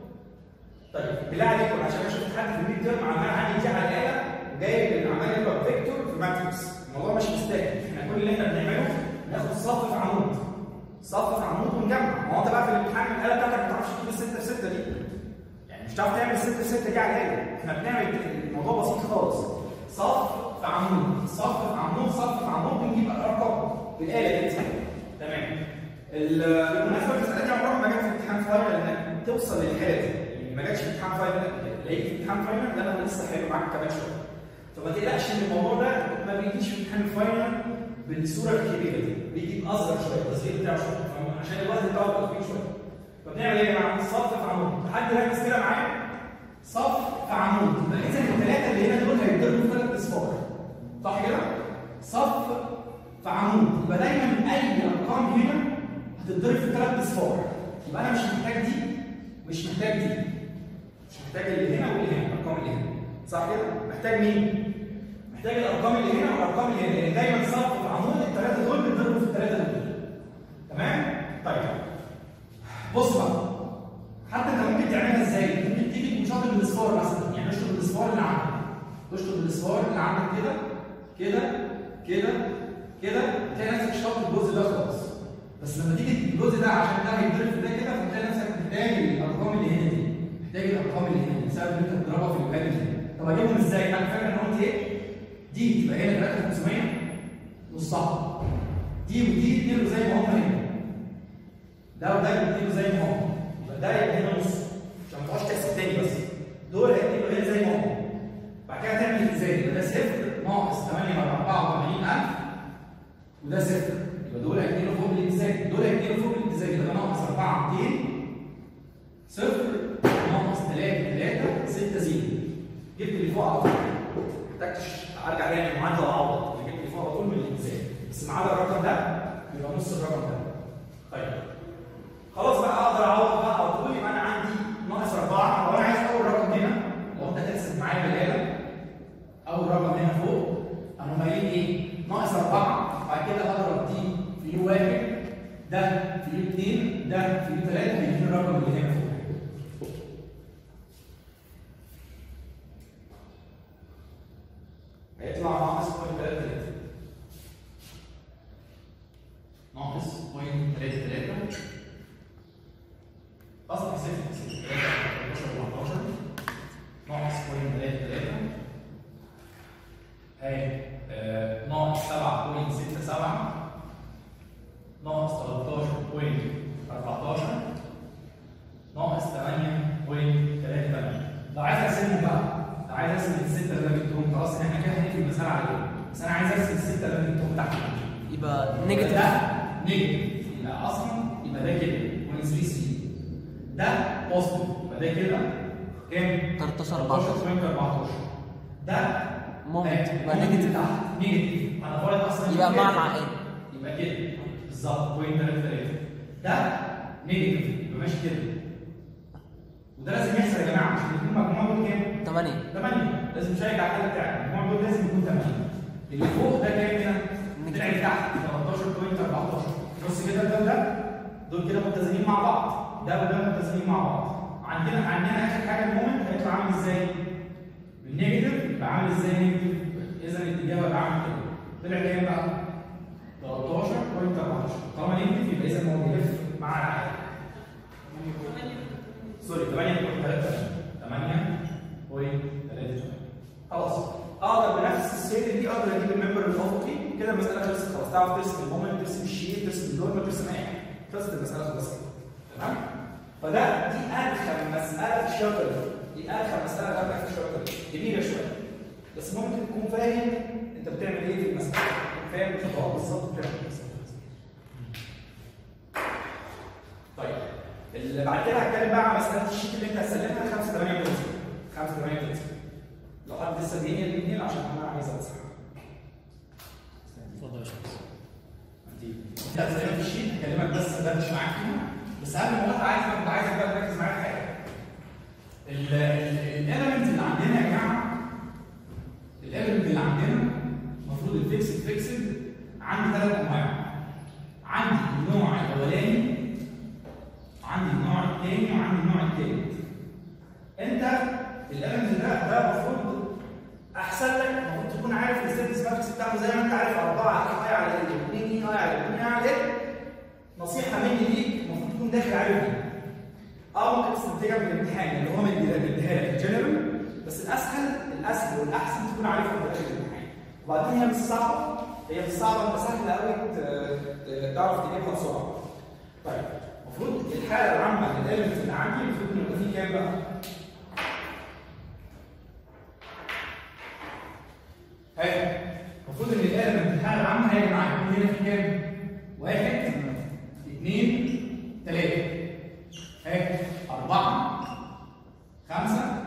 طيب بالله عليكم عشان انا شفت حد في الميد تيرم عمال عندي دي على الاله وجايب العمال يبقى فيكتور في ماتريكس الموضوع مش مستاهل احنا كل اللي احنا بنعمله ناخد صف في عمود صف في عمود ونجمع ما هو انت بقى في الامتحان الاله بتاعتك ما تعرفش تجيب السته في سته دي يعني مش هتعرف تعمل سته في سته دي على الاله احنا بنعمل الموضوع بسيط خالص صف في عمود صف في عمود صف في عمود بنجيب الارقام بالاله دي تمام ال- بالمناسبه المساله دي عمرها ما جت في امتحان فاينل انك توصل للحاله دي يعني ما جاتش في امتحان فاينل لقيت في امتحان فاينل ده انا لسه هيبقى معاك كمان شويه فما تقلقش ان الموضوع ده ما بيجيش في امتحان الفاينل بالصوره الكبيره دي بيجي اصغر شويه التصغير بتاعه شويه فاهم؟ عشان الوقت بتاعه يبقى طويل شويه فبنعمل ايه يا جماعه؟ صف في عمود حد ركز كده معايا صف في عمود يبقى اذا الثلاثه اللي هنا دول هيتضربوا في ثلاث اصفار صح كده؟ صف في عمود يبقى دايما اي ارقام هنا هتتضرب في ثلاث اصفار يبقى انا مش محتاج دي مش محتاج دي مش محتاج اللي هنا واللي هنا الارقام اللي هنا صح كده؟ محتاج مين؟ محتاج الارقام اللي هنا والارقام اللي هنا لان دايما صف في عمود الثلاثه دول بيتضربوا في الثلاثه دول تمام؟ طيب بص بقى حتى انت ممكن تعملها ازاي؟ ممكن تيجي تشطب الاصفار مثلا يعني اشطب الاصفار اللي عندك اشطب الاصفار اللي عندك كده كده كده كده تلاقي نفسك شطبت الجزء ده خلاص بس لما تيجي الجزء ده عشان ده هيتضرب في ده كده فتلاقي نفسك محتاج الارقام اللي هنا دي محتاج الارقام اللي هنا بسبب ان انت بتضربها في الواد دي طب اجيبهم ازاي؟ حد فاكر انا قلت ايه؟ دي تبقى هنا 3500 نصها دي ودي يديروا زي ما هم هنا ده وده يديله زي ما هو يبقى ده يبقى هنا نص عشان ما تقعدش تحسب تاني بس دول هيديله هنا زي ما هو بعد كده تعمل ازاي يبقى ده صفر ناقص 8 على 84000 وده صفر يبقى دول هيديله فوق الاتزان دول هيديله فوق الاتزان يبقى ده ناقص 4 200 صفر ناقص 3 3 6 0 جبت اللي فوق على طول ما احتاجتش ارجع تاني المعادله واعوض اللي جبت اللي فوق على طول من الاتزان بس ما عدا الرقم ده يبقى نص الرقم ده طيب خلاص بقى اقدر اعوض بقى على طول يبقى انا عندي ناقص 4 لو انا عايز اول رقم هنا لو انت تحسب معايا بالاله اول رقم هنا فوق انا قايلين ايه؟ ناقص 4 بعد كده اضرب دي في يو واحد ده في يو 2 ده في يو 3 هيديني الرقم اللي هنا فوق هيطلع ناقص 0.33 ناقص 0.33 اصلا صفر صفر 13 14 ناقص 0.33 هاي آه، ناقص 7.67 ناقص 13.14 ناقص 8.86 المساله على ايه؟ بس انا عايز ارسم السته اللي بتقوم تحت يبقى نيجاتيف ده نيجاتيف يبقى اصلا يبقى ده كده 1 3 سي ده بوزيتيف يبقى ده كده كام؟ 13 14 14 ده ممكن آه، يبقى ممكن نيجاتيف تحت نيجاتيف انا فرض اصلا يبقى كده. مع مع ايه؟ يبقى كده بالظبط بوينت 3 3 ده نيجاتيف يبقى ماشي كده وده لازم يحصل يا جماعه عشان يكون مجموعه دول كام؟ 8 8 لازم تشيك على الحل بتاعك المجموع دول لازم يكون 8 اللي فوق ده كام هنا؟ طلع لتحت 13.14 بص كده ده وده دول كده متزنين مع بعض ده وده متزنين مع بعض عندنا عندنا اخر حاجه المومنت هيطلع عامل ازاي؟ بالنيجاتيف يبقى عامل ازاي نيجاتيف؟ اذا الاتجاه هيبقى عامل كده طلع كام بقى؟ 13.14 طالما نيجاتيف يبقى اذا هو بيلف مع العقل سوري 8.3 8.3 خلاص اقدر بنفس السيل دي اقدر اجيب الممبر الافقي كده المساله خلصت خلاص تعرف ترسم المومنت ترسم الشير ترسم النورمال ترسم اي حاجه خلصت المساله خلاص كده تمام فده دي ارخم مساله في الشاطر دي ارخم مساله قابلك في الشاطر كبيره شويه بس ممكن تكون فاهم انت بتعمل ايه في المساله تكون فاهم الخطوات بالظبط بتعمل ايه طيب اللي بعد كده هتكلم بقى على مساله الشيت اللي انت هتسلمها 5 8 30 5 8 30 لو حد لسه بينقل الاثنين عشان انا عايز امسح اتفضل يا شمس لا زي ما في الشيت هكلمك بس ادردش معاك فيها بس قبل ما اقطع عايز كنت عايزك بقى تركز معايا في حاجه الاليمنت اللي عندنا يا جماعه الاليمنت اللي عندنا المفروض الفيكسد فيكسد عندي ثلاث انواع عندي النوع الاولاني عندي النوع الثاني وعندي النوع الثالث انت الاليمنت ده ده المفروض احسن لك المفروض تكون عارف السيرفيس ماتريكس بتاعته زي ما انت عارف 4 اي على ال 2 اي على 2 اي على ال نصيحه مني ليك المفروض تكون داخل عارف دي اه ممكن تستنتجها من الامتحان اللي هو مديها مديها لك الجنرال بس الاسهل الاسهل والاحسن تكون عارفها من داخل الامتحان وبعدين هي مش صعبه هي مش صعبه انت سهله قوي تعرف تجيبها بسرعه طيب المفروض الحاله العامه للاليمنت اللي عندي المفروض انه يبقى فيه كام بقى؟ هاي المفروض ان الاليمنت الحاله العامه هي معايا يكون هنا في كام؟ واحد اثنين ثلاثه هاي اربعه خمسه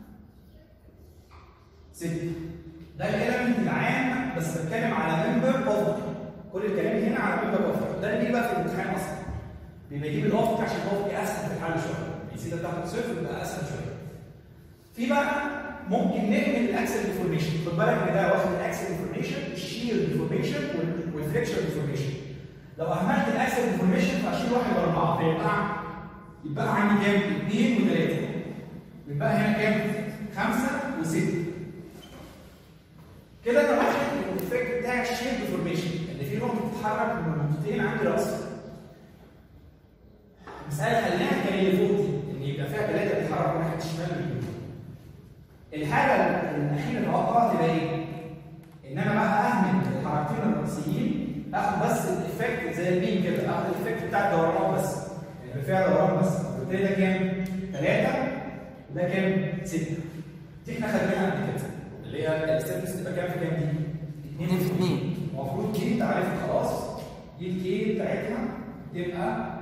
سته ده الاليمنت العام بس بتكلم على ممبر اوف كل الكلام هنا على ممبر اوف ده اللي بيجي بقى في الامتحان اصلا بيبقى يجيب الاوفق عشان الاوفق اسهل في الحل شويه السيده بتاعت الصفر بيبقى اسهل شويه في بقى ممكن نعمل الاكسل ديفورميشن خد بالك ان ده واخد الاكسل ديفورميشن الشير ديفورميشن والفليكشر ديفورميشن لو اهملت الاكسل ديفورميشن فاشيل واحد واربعه فيبقى يبقى عندي كام؟ اثنين وثلاثه يبقى هنا كام؟ خمسه وسته كده انا واخد الافكت بتاع الشير ديفورميشن ان في نقطه بتتحرك من النقطتين عندي راسي المساله خليها كان اللي فوق دي ان يبقى فيها ثلاثه بيتحركوا ناحيه الشمال واليمين الحاجه الاخيره اللي هقطعها تبقى ايه؟ ان انا بقى اهمل الحركتين الرئيسيين اخد بس الايفكت زي المين كده اخد الايفكت بتاع الدوران بس يعني فيها دوران بس وبالتالي ده كام؟ ثلاثه وده كام؟ سته دي احنا خدناها قبل كده اللي هي السيرفيس تبقى كام في كام دي؟ 2 في 2 المفروض دي انت عارفها خلاص دي الكي بتاعتها تبقى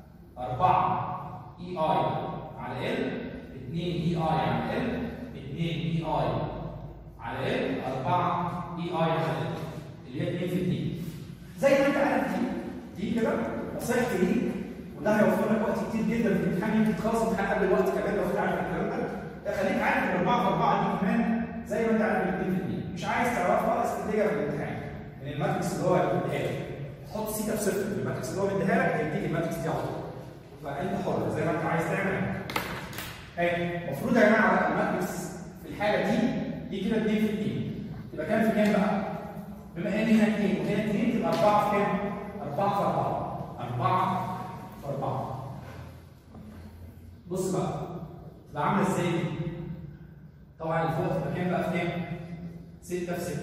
4 اي اي على ال 2 اي اي على ال 2 اي اي على ال 4 اي اي على ال اللي هي 2 في 2 زي ما انت عارف دي دي كده نصيحتي ليك وده هيوفر لك وقت كتير جدا في الامتحان يمكن تخلص الامتحان قبل الوقت كمان لو انت عارف الكلام ده ده خليك عارف ال 4 في 4 دي كمان زي ما انت عارف ال 2 في 2 مش عايز تعرفها استنتجها في الامتحان من الماتريكس اللي هو مديها لك تحط سيتا بصفر الماتريكس اللي هو مديها لك هيديك الماتريكس دي على طول فانت حر زي ما انت عايز تعمل اهي المفروض يا جماعه الماتريكس في الحاله دي دي كده 2 في 2 تبقى كام في كام بقى؟ بما ان هنا 2 وهنا 2 تبقى 4 في كام؟ 4 في 4 4 في 4 بص بقى تبقى عامله ازاي دي؟ طبعا اللي فوق تبقى كام بقى في كام؟ 6 في 6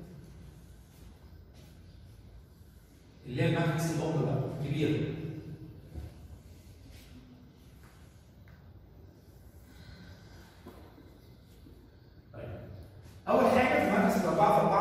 اللي هي الماتريكس الام بقى كبيره طيب اول حاجه في ماتريكس 4 في 4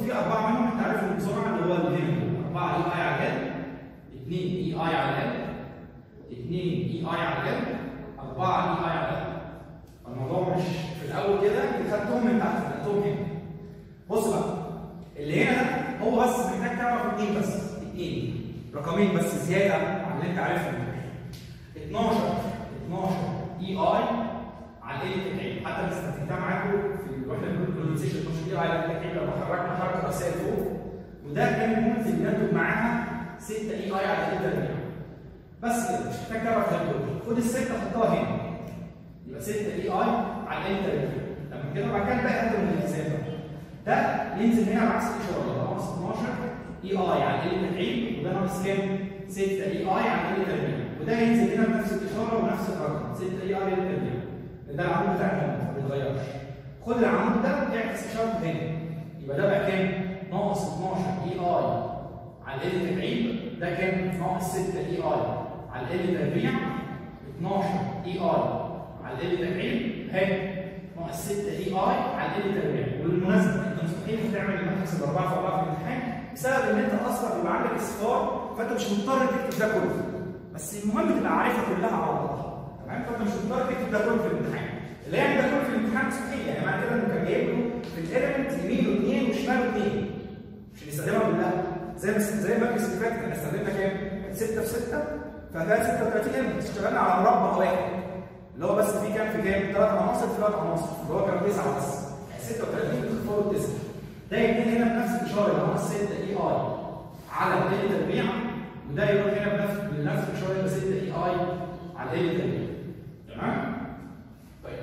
في اربعه منهم انت عارفهم بسرعه اللي هو اللي هنا اربعه اي اي على ال اثنين اي اي على ال اثنين اي اي على ال اربعه اي اي على ال الموضوع مش في الاول كده انت خدتهم من تحت خدتهم هنا بص بقى اللي هنا ده هو بس محتاج تعرف اثنين بس اثنين رقمين بس زياده عن اللي انت عارفهم 12 12 اي اي على ال التكعيب حتى انا استخدمتها معاكم في واحنا بنقول برونسيشن 12 اي اي على التكعيب لما حركنا حركه راسيه لفوق وده كان ممكن ينتج معاها 6 اي اي على ال تربيع بس كده مش محتاج تعرف ده كله خد السته حطها هنا يبقى 6 اي اي على ال تربيع لما كده بعد كده بقى قدر من الالتزام ده ينزل هنا بعكس الاشاره يبقى ناقص 12 اي اي على ال تكعيب وده ناقص كام؟ 6 اي اي على ال تربيع وده ينزل هنا بنفس الاشاره ونفس الرقم 6 اي اي على ال تربيع ده العمود بتاعنا ما بيتغيرش خد العمود ده اعكس اشارته هنا يبقى ده بقى كام؟ ناقص 12 اي اي على ال تكعيب ده كام؟ ناقص 6 اي اي على ال تربيع 12 اي اي على ال تكعيب اهي ناقص 6 اي اي على ال تربيع وبالمناسبه انت مستحيل تعمل الماتريكس الاربعه في اربعه في الامتحان بسبب ان انت اصلا بيبقى عندك اصفار فانت مش مضطر تكتب ده كله بس المهم تبقى عارفها كلها على بعضها تمام فانت مش مضطر تكتب ده كله في الامتحان اللي يعمل ده كله في الامتحان مستحيل يعني معنى كده انه كان جايب له في الاليمنت يمينه اثنين وشماله اثنين مش هنستخدمها كلها زي ما زي الماتريكس اللي فاتت كان استخدمنا كام؟ 6 في 6 فده 36 اليمنت اشتغلنا على مربع واحد اللي هو بس في كام في كام؟ ثلاث عناصر في ثلاث عناصر اللي هو كان تسعه بس يعني 36 بتختاروا التسعه ده يدينا هنا بنفس الاشاره اللي هو 6 اي اي على ال تربيع وده يروح هنا بنفس بنفس الاشاره يبقى 6 اي اي على ال تربيع تمام؟ طيب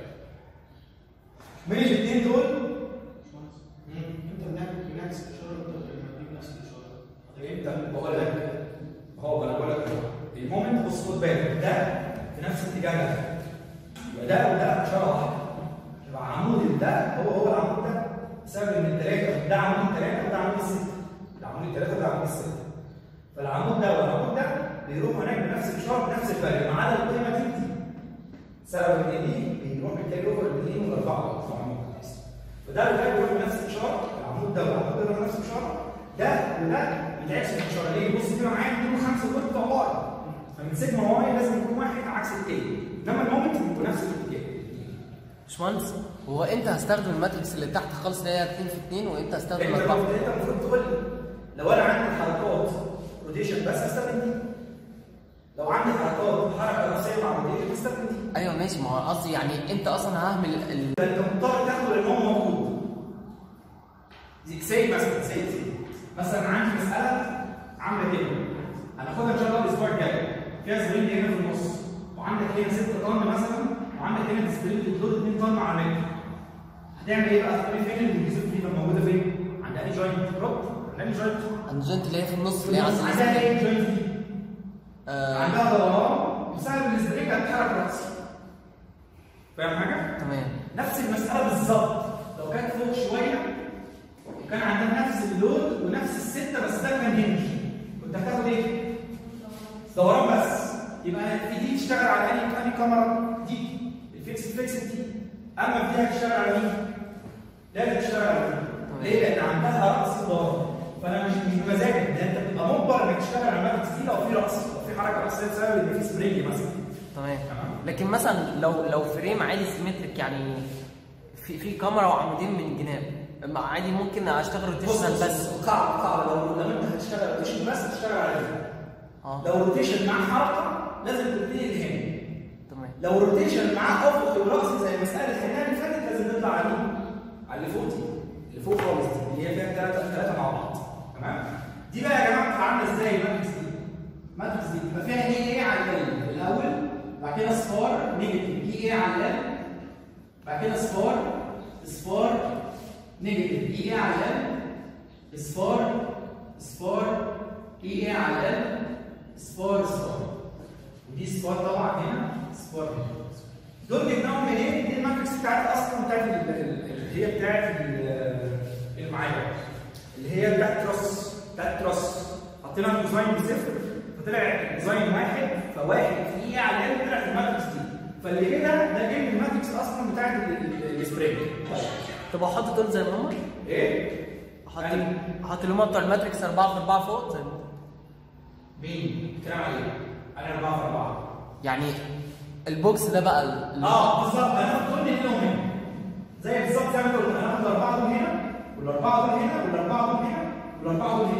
من الاثنين دول انت بنعمل بنعكس الاشاره وانت بتجيب نفس الاشاره انت بقول لك هو انا بقول لك المومنت بص خد بالك ده في نفس الاتجاه ده يبقى ده وده اشاره واحده يبقى عمود ده هو هو العمود ده بسبب ان الثلاثه ده عمود الثلاثه وده عمود السته ده عمود الثلاثه وده عمود السته فالعمود ده والعمود ده بيروحوا هناك بنفس الاشاره بنفس الفرق ما عدا القيمه دي سبب ان دي بيروح بالتالي اوفر الاثنين والاربعه فده وده بيروح بنفس الاشاره العمود ده والعمود ده بيروح بنفس الاشاره ده وده بيتعكس الاشاره ليه؟ بص كده معايا دول خمسه دول بتوع واي فمن سيجما واي لازم يكون واحد عكس التاني انما المومنت بيبقوا نفس الاتجاه باشمهندس هو امتى هستخدم الماتريكس اللي تحت خالص اللي هي 2 في 2 وامتى هستخدم انت 4 المفروض انت المفروض تقول لي لو انا عندي حركات روتيشن بس هستخدم دي لو عندي حركات حركه راسيه مع روتيشن هستخدم دي ايوه ماشي ما هو قصدي يعني امتى اصلا ههمل ال... ده انت مضطر تاخده لان هو موجود زي سي مثلا سي سي مثلا عندي مساله عامله كده هناخدها ان شاء الله الاسبوع الجاي فيها سبرينج هنا في النص وعندك هنا 6 طن مثلا وعندك هنا سبرينج لود 2 طن على متر هتعمل ايه بقى؟ هتعمل فين الجزء دي موجوده فين؟ عند انهي جوينت؟ روب عند انهي جوينت؟ الجوينت اللي هي في النص اللي هي عند عندها ايه الجوينت دي؟ آه عندها دوران بسبب السبرينج هتتحرك راسي فاهم حاجه؟ تمام نفس المسألة بالظبط لو كانت فوق شوية وكان عندها نفس اللود ونفس الستة بس ده كان هنج كنت هتاخد ايه؟ دوران بس يبقى في دي تشتغل على انهي انهي كاميرا؟ دي الفيكس فيكس دي اما في دي هتشتغل على مين؟ لازم تشتغل على دي ليه؟ لأن عندها رأس دوران فأنا مش مش بمزاجك ده أنت بتبقى مجبر إنك تشتغل على الماتريكس دي لو في رأس لو في حركة رأسية بسبب إن في سبرينج مثلا تمام تمام. لكن مثلا لو لو فريم عادي سيمتريك يعني في في كاميرا وعمودين من الجناب ما عادي ممكن اشتغل بص روتيشنال بص بس قاعدة قاعدة لو لو أنت هتشتغل روتيشن بس هتشتغل على دي اه لو روتيشن مع حركه لازم تبتدي الهند تمام لو روتيشن مع افق وراسي زي مساله الحنان اللي فاتت لازم نطلع على مين؟ على اللي فوق دي اللي فوق خالص دي اللي هي فيها ثلاثه ثلاثه مع بعض تمام دي بقى يا جماعه بتبقى عامله ازاي الماتريكس دي؟ الماتريكس دي بيبقى فيها ايه ايه على ال الاول بعد كده صفار نيجاتيف اي ايه على ال بعد كده صفار صفار نيجاتيف اي ايه على ال صفار صفار اي ايه على ال صفار صفار ودي صفار طبعا هنا صفار هنا دول جبناهم منين؟ دي الماتريكس بتاعت اصلا بتاعت ال- ال- اللي هي بتاعت ال- المعايير اللي هي بتاعت تراس بتاعت تراس حطينا الديزاين بصفر فطلع ديزاين واحد فواحد في ايه على ال طلع في الماتريكس دي فاللي كده ده جاي من الماتريكس اصلا بتاعت ال- ال- السبرينج طب احط دول زي ما هم ايه؟ حط يعني حط اللي هم بتوع الماتريكس 4 في 4 فوق زي ما- مين؟ بتتكلم على ايه؟ انا 4 في 4 يعني البوكس ده بقى ال- اه بالظبط انا هاخد كل هنا وهنا زي بالظبط زي ما انت قلت انا هاخد الاربعه دول هنا والاربعه دول هنا والاربعه دول هنا والاربعه دول هنا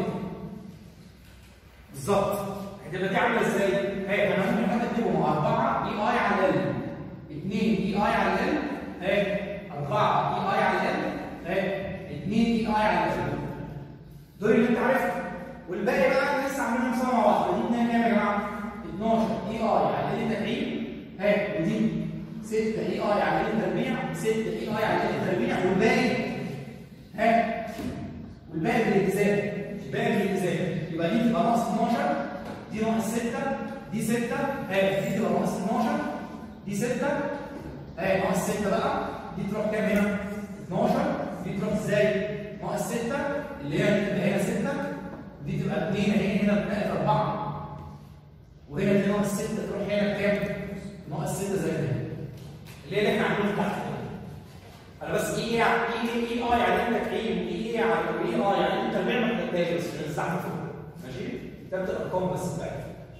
بالظبط هتبقى دي عامله ازاي؟ هي انا ممكن اكتبهم 4 اي اي على ال 2 اي اي على ال اهي 4 اي اي على ال اهي 2 اي اي على ال دول اللي انت عارفهم والباقي بقى لسه عاملينهم سوا مع بعض دي اتنين كام يا جماعه؟ 12 اي اي على ال تكعيب اهي ودي 6 اي اي على ال تربيع 6 اي اي على ال تربيع والباقي ها والباقي بالالتزام الباقي بالالتزام يبقى دي تبقى ناقص 12 دي ناقص 6 دي 6 ها دي تبقى ناقص 12 دي 6 ها ناقص 6 بقى دي تروح كام هنا؟ 12 دي تروح ازاي؟ ناقص 6 اللي هي تبقى هنا 6 دي تبقى 2 اهي هنا بقت 4 وهنا دي ناقص 6 تروح هنا بكام؟ ناقص 6 زي ما هي اللي هي اللي احنا عاملينها تحت انا بس ايه ايه ايه ايه اه يعني انت تكريم ايه ايه على ايه اه يعني انت تربيع ما تحتاجش بس عشان الزحمه فوق ماشي كتبت الارقام بس بتاعتك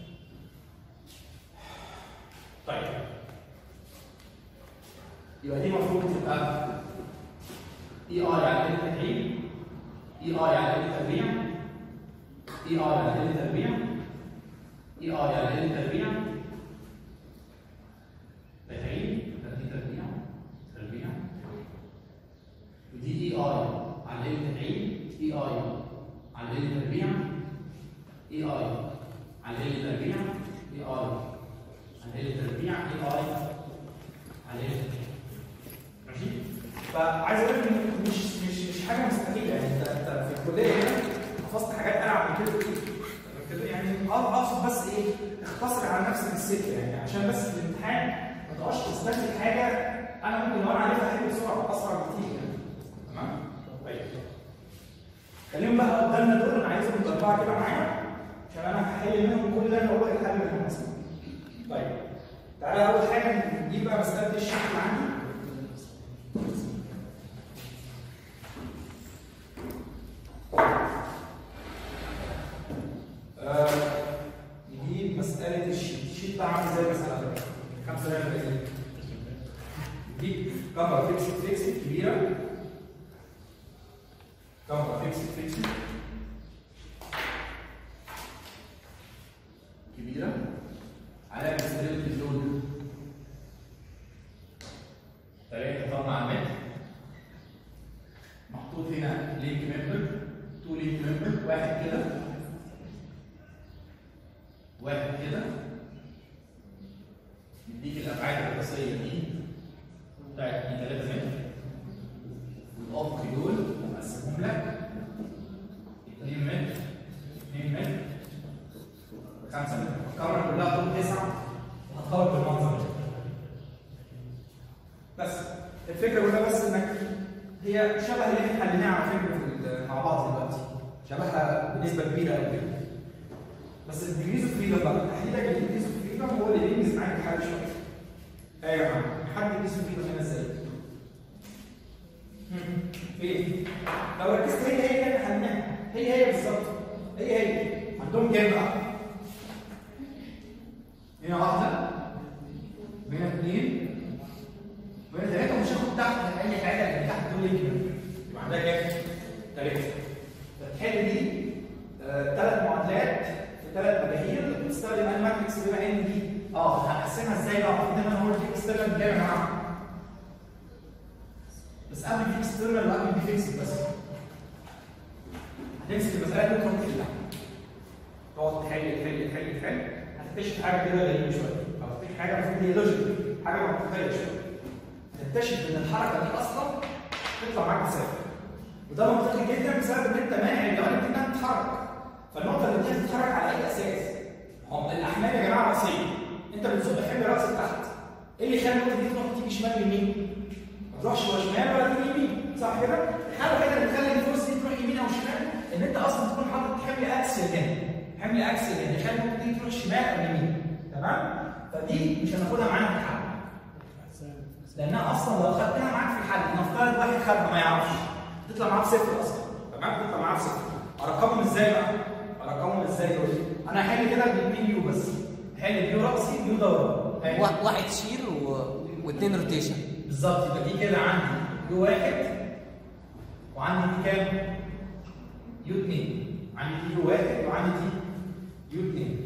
طيب يبقى دي المفروض تبقى اي اه يعني ال تكريم اي اه يعني ال تربيع اي اه يعني ال تربيع اي اه يعني ال تربيع تكريم دي تربيع تربيع ودي اي اي على ال تربيع اي اي على ال تربيع اي اي على ال تربيع اي اي على ال تربيع اي اي على ال ماشي فعايز اقول لك إن مش مش مش حاجه مستحيله يعني انت انت في الكليه هنا حفظت حاجات انا من كده كتير كده يعني اقصد بس ايه اختصر على نفسك السكه يعني عشان بس في الامتحان ما تبقاش تستنتج حاجه انا ممكن لو انا عارفها احل بسرعه اسرع بكتير يعني تمام؟ طيب خليهم بقى قدامنا دول انا عايزهم الاربعه كده معايا عشان انا هحل منهم كل ده انا هقول لك الحل منهم اصلا طيب تعالى اول حاجه نجيب بقى مساله الشكل اللي عندي آه، نجيب مسألة الشيت، الشيت ده عامل زي المسألة دي خمسة دقايق كده نجيب كاميرا فيكس فيكس كبيرة كاميرا فيكس فيكس كبيرة على مسألة اللون تلاقي طبعا على المتر محطوط هنا لينك ممبر تو لينك ممبر واحد كده واحد كده يديك الابعاد الرئيسيه دي بتاعت دي 3 متر والافقي دول اقسمهم لك 2 متر 2 متر 5 متر الكاميرا كلها طول 9 وهتخرج بالمنظر ده بس الفكره كلها بس انك هي شبه اللي احنا حليناها على فكره في ال- مع بعض دلوقتي شبهها بنسبه كبيره قوي كده بس الديجريز اوف فريدم بقى تحديدا الديجريز اوف فريدم هو اللي بينجز معاك الحل شويه ايوه يا جماعه حد الديجريز اوف فريدم هنا ازاي؟ مم. فين؟ لو ركزت هي هي اللي احنا حليناها هي هي بالظبط هي هي عندهم كام بقى؟ هنا واحده هنا اثنين وهنا ثلاثه ومش هاخد تحت اي حاجه اللي تحت دول يمكن يبقى عندها كام؟ ثلاثه فتحل دي ثلاث معادلات في ثلاث مجاهير بتستخدم الماتريكس بما ان دي اه هنقسمها ازاي بقى؟ المفروض ان انا هقول دي اكسترنال كام يا جماعه؟ بس قبل دي اكسترنال وقبل دي فيكس بس هتمسك المسألة دي وتروح تحلها تقعد تحل تحل تحل تحل هتكتشف حاجة كده غريبة شوية أو هتكتشف حاجة المفروض هي لوجيك حاجة منطقية شوية هتكتشف إن الحركة دي أصلا تطلع معاك مسافة وده منطقي جدا بسبب ان انت مانع الجوانب دي انها تتحرك فالنقطه اللي دي تتحرك على اي اساس؟ هم الاحمال يا جماعه راسيه انت بتزق حمل راس لتحت ايه اللي يخلي النقطه دي تروح تيجي شمال يمين؟ ما تروحش ولا شمال ولا تيجي يمين صح كده؟ الحاجه الوحيده اللي بتخلي الفرصه دي تروح يمين او شمال ان انت اصلا تكون حاطط حمل اكسل هنا حمل اكسل هنا يخلي النقطه دي تروح شمال او يمين تمام؟ فدي مش هناخدها معانا في الحل لانها اصلا لو خدتها معاك في الحل نفترض واحد خدها ما يعرفش تطلع معاه بصفر اصلا تمام بيطلع معاه صفر ارقمهم ازاي بقى؟ ارقمهم ازاي دول؟ انا هحل كده بالبي يو بس هحل بيو راسي بيو دوران هاي. وا- واحد شير و... واثنين روتيشن بالظبط يبقى دي كده عندي يو واحد وعندي دي كام؟ يو 2 عندي دي يو واحد وعندي دي يو 2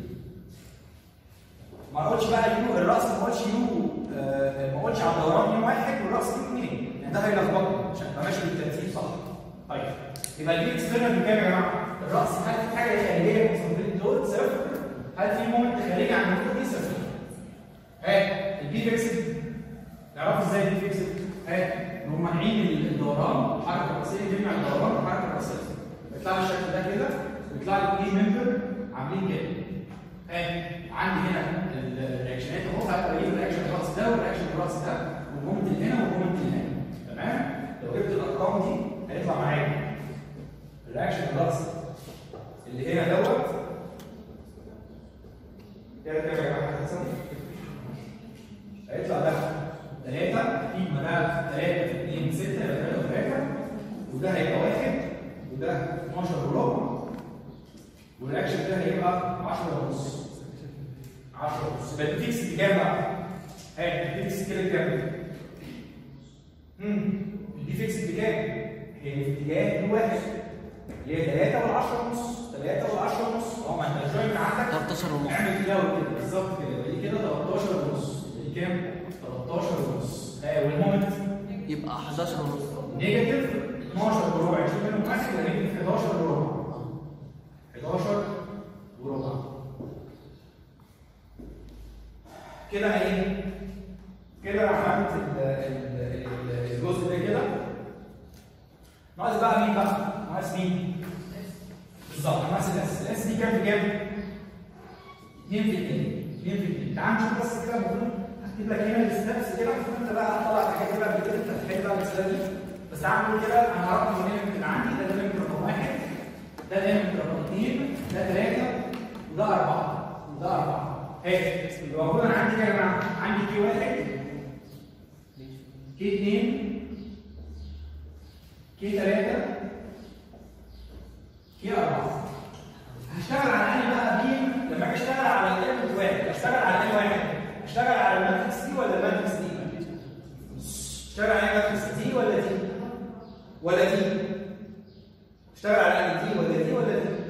ما اقولش بقى يو الراس ما اقولش يو آه، ما اقولش على الدوران يو واحد والراس يو 2 يعني ده هيلخبطني عشان ابقى ماشي بالترتيب صح طيب يبقى البي اكسترنال بكام يا جماعه؟ الراس هل في حاجه خارجيه كونسنتريت لود صفر؟ هل في مومنت خارجي عن اللود دي صفر؟ ها البي فيكسد تعرفوا ازاي البي فيكسد؟ ها نقوم مانعين الدوران الحركه الرئيسيه تمنع الدوران الحركه الرئيسيه بيطلع لي الشكل ده كده ويطلع لي اثنين ممبر عاملين كده ها عندي هنا الرياكشنات اهو هبقى بجيب الرياكشن الراس ده والرياكشن الراس ده والمومنت اللي هنا والمومنت اللي هنا تمام؟ لو جبت الارقام دي هيطلع معايا الرياكشن الراس اللي هنا دوت كده كده يا جماعه حسن هيطلع ده 3 اكيد ما ده 3 في 2 6 يبقى 3 3 وده هيبقى 1 وده 12 وربع والاكشن ده هيبقى 10 ونص 10 ونص يبقى الفيكس بكام بقى؟ ها الفيكس كده بكام؟ امم الفيكس بكام؟ هي في اتجاه يو واحد اللي هي 3 وال10 ونص 3 وال10 ونص اه ما انت الجوينت عندك 13 ونص اعمل كده وكده بالظبط كده يبقى دي كده 13 ونص دي كام؟ 13 ونص ها والمومنت يبقى 11 ونص نيجاتيف 12 وربع شوف منهم واحد يبقى نيجاتيف 11 وربع 11 وربع كده انا ايه؟ كده انا عملت ال- ال- ال- الجزء ده كده ناقص بقى مين بقى؟ ناقص مين؟ بالظبط ناقص الاس الاس دي كام في كام؟ 2 في 2 2 في 2 تعال نشوف بس كده المفروض هكتب لك هنا الستبس كده المفروض انت بقى طلع حاجات كده قبل كده انت هتحل بقى المساله دي بس تعال نقول كده انا هرقم هنا من عندي ده ده رقم واحد ده ده رقم اثنين ده ثلاثه وده اربعه وده اربعه هاي يبقى المفروض انا عندي كده يا جماعه عندي كي واحد كي اثنين كي ثلاثه كي اربعه هشتغل على انهي بقى بيم لما اجي اشتغل على الاليمنت واحد اشتغل على انهي واحد اشتغل على الماتريكس دي ولا الماتريكس دي اشتغل على الماتريكس دي ولا دي ولا دي اشتغل على انهي دي ولا دي ولا دي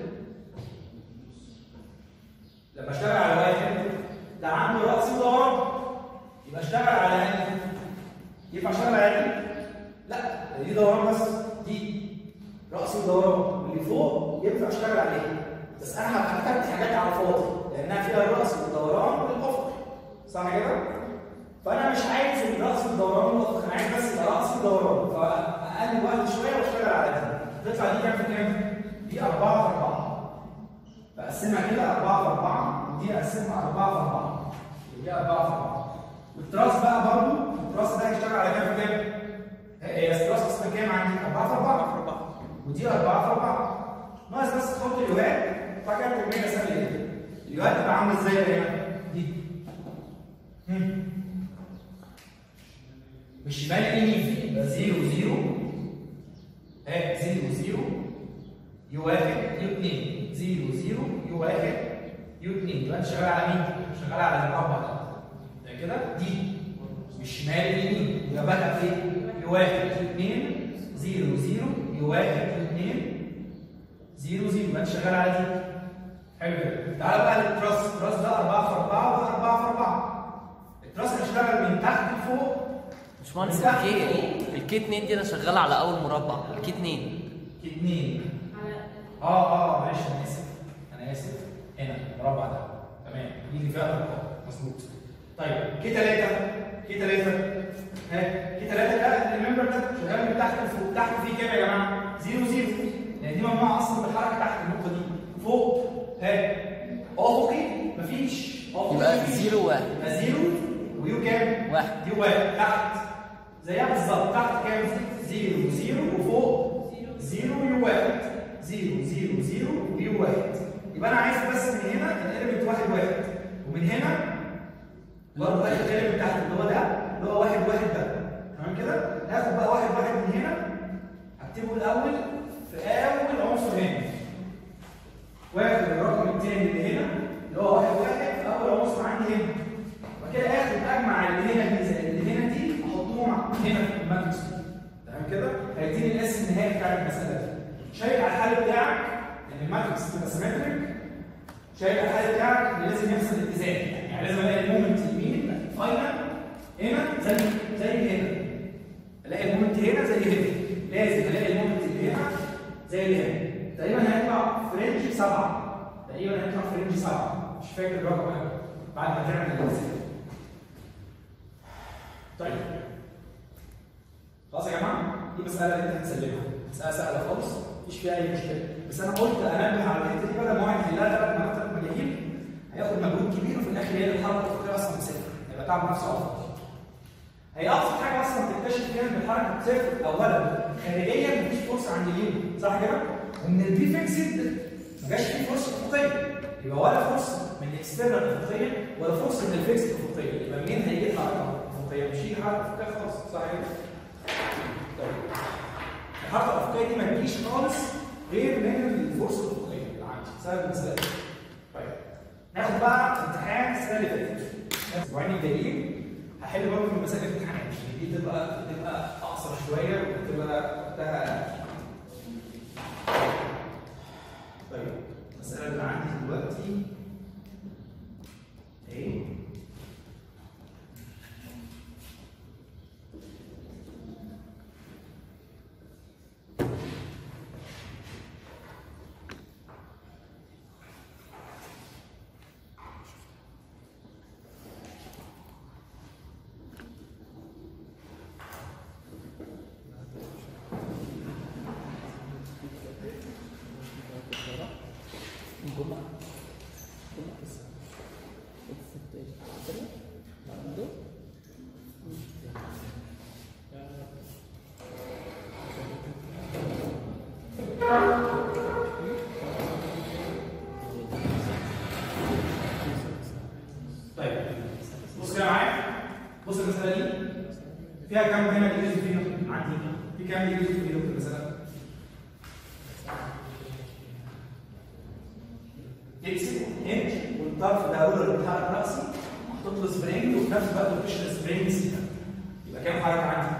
لما اشتغل على واحد ده عنده راس ودوران يبقى اشتغل على انهي ينفع اشتغل على دي لا ده دي دوران بس دي راس ودوران واللي فوق ينفع اشتغل عليه بس انا هبقى كتبت حاجات على الفاضي لانها فيها الراس والدوران والافق صح كده؟ فانا مش عايز الراس والدوران والافق انا عايز بس يبقى راس ودوران فاقل وقت شويه واشتغل على دي تطلع دي كام في كام؟ دي 4 في 4 بقسمها كده 4 في 4 ودي اقسمها 4 في 4 ودي 4 في 4 والتراس بقى برضه التراس ده هيشتغل على كام في كام؟ هي التراس اسمها كام عندي؟ 4 في 4 في 4 ودي 4 في 4 ناقص بس تحط اليوهات فاكر كميه سهله جدا اليوهات تبقى عامله ازاي هنا؟ دي هم. مش شمال يمين يبقى 0 0 ها 0 0 يو 1 يو 2 0 0 يو 1 يو 2 يبقى انت شغال على مين؟ شغال على المربع ده ده كده دي مش شمال يمين يبقى بقى فين؟ يو 1 يو 2 0 0 يو 1 يو 2 0 0 يبقى انت شغال على دي حلو كده تعالى بقى للتراس التراس ده 4 في 4 وده 4 في 4 التراس هيشتغل من تحت لفوق باشمهندس الكي الكي 2 دي انا شغال على اول مربع الكي 2 اثنين اه اه معلش انا اسف انا اسف هنا المربع ده تمام دي اللي فيها الارقام مظبوط طيب كي 3 كي 3 ها كي 3 ده الممبر ده شغال من تحت لفوق تحت فيه كام يا جماعه؟ 0 0 يعني دي ممنوعه اصلا بالحركه تحت النقطه دي فوق ها افقي مفيش افقي يبقى مفيش. زيرو واحد. يبقى 0 ويو كام؟ واحد. دي واحد تحت زيها بالظبط تحت كام؟ 0 0 وفوق 0 يو واحد 0 0 0 ويو واحد يبقى انا عايز بس من هنا الاليمنت واحد واحد ومن هنا برضه اخد الاليمنت تحت اللي هو ده اللي هو واحد واحد ده تمام كده؟ هاخد بقى واحد واحد من هنا اكتبه الاول في اول عنصر هنا واخد الرقم الثاني اللي هنا اللي هو واحد واحد في اول عنصر عندي هنا وبعد كده اخد اجمع اللي هنا دي زائد اللي هنا دي احطهم هنا في الماتريكس تمام كده هيديني الاس النهائي بتاع المساله دي شايف على الحل بتاعك ان الماتريكس تبقى سيمتريك شايف على الحل بتاعك ان لازم يحصل اتزان يعني لازم الاقي المومنت يمين فاينل هنا زي زي هنا الاقي المومنت هنا زي هنا لازم الاقي المومنت اللي هنا زي اللي هنا تقريبا هيطلع فرنج سبعه تقريبا هيطلع فرنج سبعه مش فاكر الرقم قوي بعد ما تعمل الامثله طيب خلاص يا جماعه دي مساله انت هتسلمها مساله سهله خالص مفيش فيها اي مشكله بس انا قلت انبه على الحته دي بدل ما واحد يحلها ثلاث مرات ثلاث ملايين هياخد مجهود كبير وفي الاخر هي الحركه الافقيه اصلا بصفر هيبقى تعب نفسه اكتر هي ابسط حاجه اصلا تكتشف فيها ان الحركه بصفر اولا خارجيا مفيش فرصه عند اليمين صح كده؟ وان البي فيكسد ما جاش فيه فرصه افقيه يبقى ولا فرصه من الاكسترنال افقيه ولا فرصه من الفيكسد افقيه يبقى منين هيجي حركه افقيه؟ مش هيجي حركه افقيه خالص صح كده؟ طيب الحركه الافقيه دي ما تجيش خالص غير من الفرصه الافقيه اللي عندي بسبب المساله دي طيب ناخد بقى امتحان السنه اللي فاتت الاسبوعين الجايين هحل برضه من مسائل الامتحانات عشان دي تبقى تبقى اقصر شويه وتبقى وقتها طيب المساله اللي عندي دلوقتي ايه طيب بص كده معايا بص المساله دي فيها كام هنا ديجري فريدم عندي في كام ديجري فريدم في المساله اكس انش والطرف ده هو اللي بيتحرك راسي محطوط له سبرينج وفي نفس الوقت مفيش سبرينج سيتا يبقى كام حركه عندي؟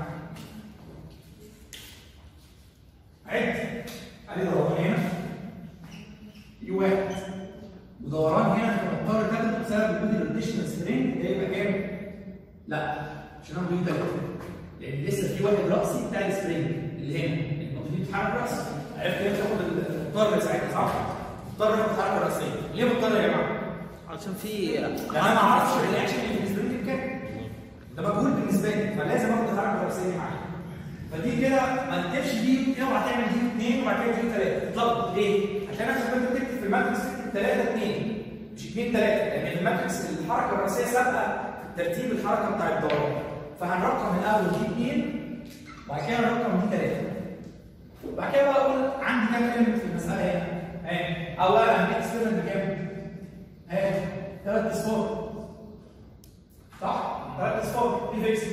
عد ادي دوران هنا يو واحد ودوران هنا في مضطر تاخده بسبب وجود الاديشنال سبرينج ده يبقى كام؟ لا عشان انا بدي ثلاثه لان لسه في واحد راسي بتاع السبرينج اللي هنا النقطه دي بتتحرك راسي عرفت ليه تاخد المضطر ساعتها صح؟ مضطر ياخد حركه راسيه ليه مضطر يا جماعه؟ عشان في يعني انا ما اعرفش الرياكشن اللي في السبرينج بكام ده مجهول بالنسبه لي فلازم اخد حركه راسيه معايا فدي كده ما تكتبش دي اوعى تعمل دي اثنين وبعد كده دي ثلاثه تتلخبط ليه؟ عشان انا كنت بتكتب في الماتريكس تكتب ثلاثه اثنين مش اثنين ثلاثه لان في الماتريكس الحركه الرئيسيه سابقه في ترتيب الحركه بتاع الدوران فهنرقم الاول دي اثنين وبعد كده نرقم دي ثلاثه وبعد كده بقى اقول عندي كام كلمه في المساله هنا اهي اولا عندي اكسبيرمنت بكام؟ اهي ثلاث اصفار صح؟ ثلاث اصفار دي فيكسد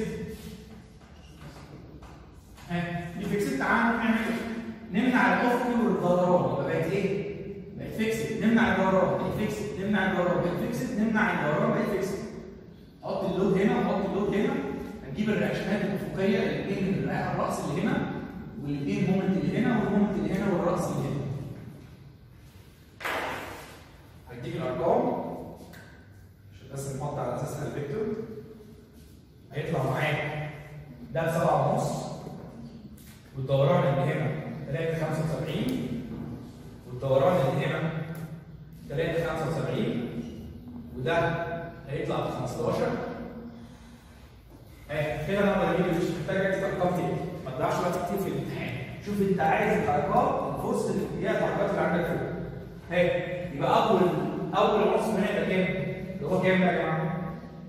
دي فيكسد تعالى نعمل ايه؟ نمنع الافقي والدوران يبقى بقت ايه؟ بقت فيكسد نمنع الدوران بقت فيكسد نمنع الدوران بقت فيكسد نمنع الدوران بقت فيكسد حط اللود هنا وحط اللود هنا هنجيب الرياكشنات الافقيه الاثنين من الراس اللي هنا والاثنين مومنت اللي هنا والمومنت اللي هنا والراس اللي هنا هديك الارقام عشان بس نحط على اساسها الفيكتور هيطلع معاك ده بسبعة ونص والدوران اللي هنا 375 والدوران اللي هنا 375 وده هيطلع ب 15 اهي كده انا اقدر اجيب مش محتاج اكتب ارقام كتير ما تضيعش وقت كتير في الامتحان شوف انت عايز الحركات الفرصه اللي فيها الحركات اللي عندك فوق اهي يبقى اول اول عنصر هنا يبقى كام؟ اللي هو كام بقى يا جماعه؟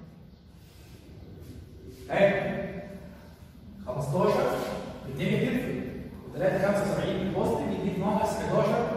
اهي 15 بالنيجاتيف و3 75 بالبوزيتيف يديك ناقص 11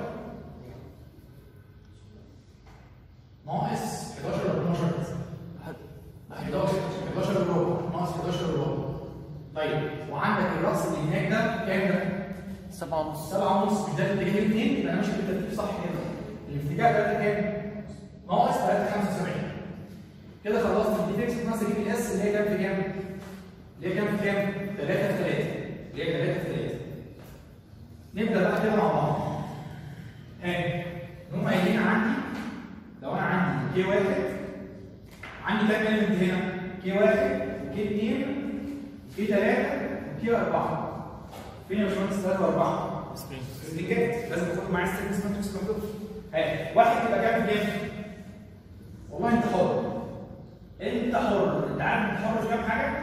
ناقص 11 ولا 12 11 11 وربع ناقص 11 وربع طيب وعندك الراس اللي هناك ده كام ده؟ 7 سبعة ونص سبعة ونص مش ده الاتجاه الاثنين يبقى انا ماشي بالترتيب صح كده الاتجاه 3 كام؟ ناقص 3 75 كده خلصت الديفكس ناقص اجيب الاس اللي هي كام في كام؟ اللي هي كام في كام؟ 3 في 3 اللي هي 3 في 3 نبدا بقى كده مع بعض ها هم قايلين عندي لو انا عندي كي واحد عندي كام element هنا؟ كي واحد وكي اثنين وكي ثلاثة وكي أربعة فين يا باشمهندس ثلاثة وأربعة؟ سبرينجات لازم تاخد معايا ستيتس ماتريكس كمبيوتر ها واحد تبقى كام في كام؟ والله انت حر انت حر انت عارف انت حر في كام حاجه؟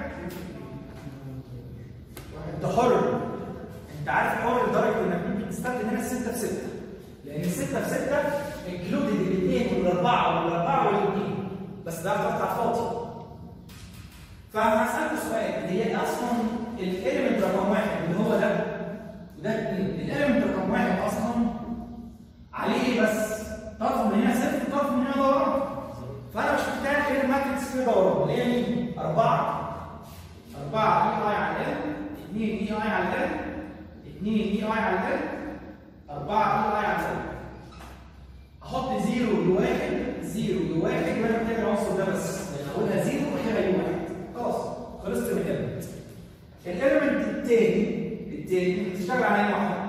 انت حر انت عارف حر لدرجه انك ممكن تستخدم هنا 6 في 6 لان 6 في 6 انكلودد الاثنين والاربعه والاربعه والاثنين بس ده خط على الفاضي فهسألكوا سؤال هي اصلا الاليمنت رقم واحد اللي هو ده وده اثنين الاليمنت رقم واحد اصلا عليه ايه بس؟ طرف من هنا صفر طرف من هنا دوران فانا مش محتاج غير ماتريكس فيه دوران اللي هي مين؟ أربعة أربعة اي اي على ال 2 اي اي على ال 2 اي اي على ال 4 اي اي على ال احط زيرو لواحد زيرو لواحد يبقى انا محتاج العنصر ده بس اقولها زيرو وكده واحد خلاص خلصت من الاليمنت الاليمنت التاني التاني بتشتغل على اي واحده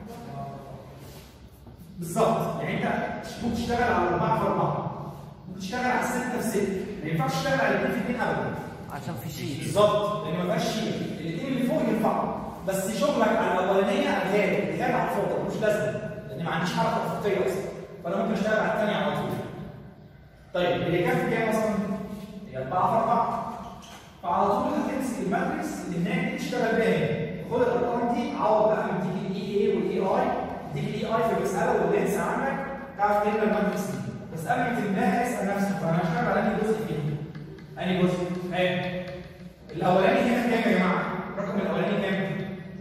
بالظبط يعني انت ممكن تشتغل على 4 في 4 ممكن تشتغل على 6 في 6 ما ينفعش تشتغل على 2 في 2 ابدا عشان في شيء بالظبط لان ما فيهاش شيء الاثنين اللي فوق ينفعوا بس شغلك على الاولانيه اجهاد اجهاد على الفوق مش لازم لان ما عنديش حركه افقيه اصلا فانا ممكن اشتغل على الثانيه على طول طيب اللي كام في كام اصلا؟ هي 4 في 4 فعلى طول هتمسك الماتريكس اللي هناك دي تشتغل بيها هنا خد الارقام دي عوض بقى من دي الاي اي والاي اي دي الاي اي في المساله واللينس عندك تعرف تملى الماتريكس دي بس قبل ما تملاها اسال نفسك فانا هشتغل على انهي جزء فيها؟ انهي جزء؟ ايه الاولاني هنا كام يا جماعه؟ الرقم الاولاني كام؟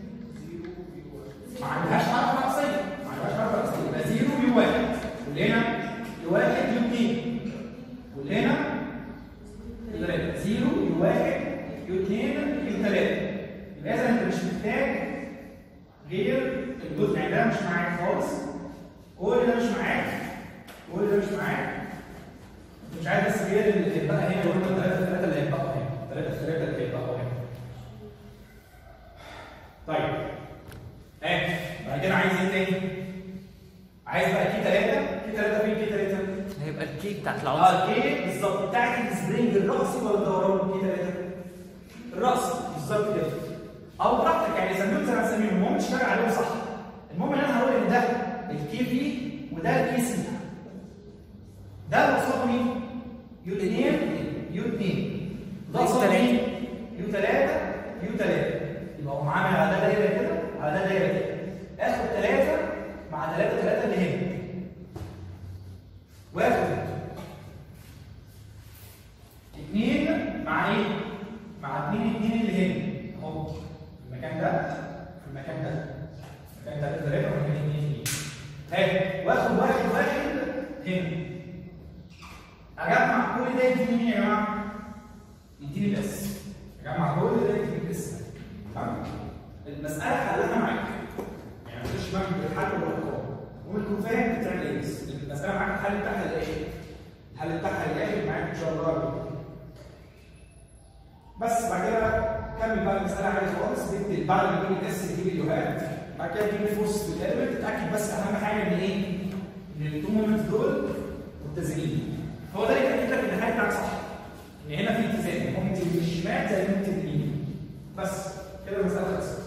ما عندهاش حركه رأسيه ما عندهاش حركه رأسيه يبقى زيرو يو واحد واللي هنا يو واحد يو اثنين واللي هنا ثلاثة زيرو يو واحد يو اثنين يو ثلاثة يبقى اذا انت مش محتاج غير الجزء يعني ده مش معاك خالص كل ده مش معاك كل ده مش معاك مش عايز بس غير اللي هيتبقى هنا اللي هم الثلاثة الثلاثة اللي هيتبقوا هنا الثلاثة الثلاثة اللي هيتبقوا هنا طيب ها بعد كده عايز ايه تاني؟ عايز بقى كي 3 كي 3 فين كي 3 هيبقى الكيك بتاعت العنصر اه الكي بالظبط بتاعت السبرينج الرأسي ولا الدوران كي 3 الرأسي بالظبط كده او براحتك يعني سميهم زي ما تسميهم المهم تشتغل عليهم صح المهم ان انا هقول ان ده الكي في وده الكي سي ده قصاد مين؟ يو 2 يو 2 ده قصاد مين؟ يو 3 يو 3 يبقى هو عامل على ده دايره كده على ده دايره كده اخد 3 مع 3 3 اللي هنا واخد 2 مع ايه؟ مع 2 2 اللي هنا اهو في المكان ده في المكان ده المكان ده 3 ومكان 2 2 ها واخد واحد واحد هنا اجمع كل ده يديني مين يا جماعه؟ يديني الاس اجمع كل ده يديني الاس تمام؟ المساله حلها معاك يعني ما تخش معاك بالحل والارقام المهم تكون فاهم بتعمل ايه بس المساله معاك الحل بتاعها للاخر الحل بتاعها للاخر معاك ان شاء الله بس بعد كده كمل بقى المساله عادي خالص تكتب بعد ما تجيب الاس تجيب اليوهات بعد كده تجيب الفورس في الالمنت تتاكد بس اهم حاجه ان ايه؟ ان التو مومنتس دول متزنين هو ده اللي يتاكد لك ان الحاجه بتاعك صح ان هنا في اتزان ممكن تبقى الشمال زي ممكن اليمين بس كده المساله خلصت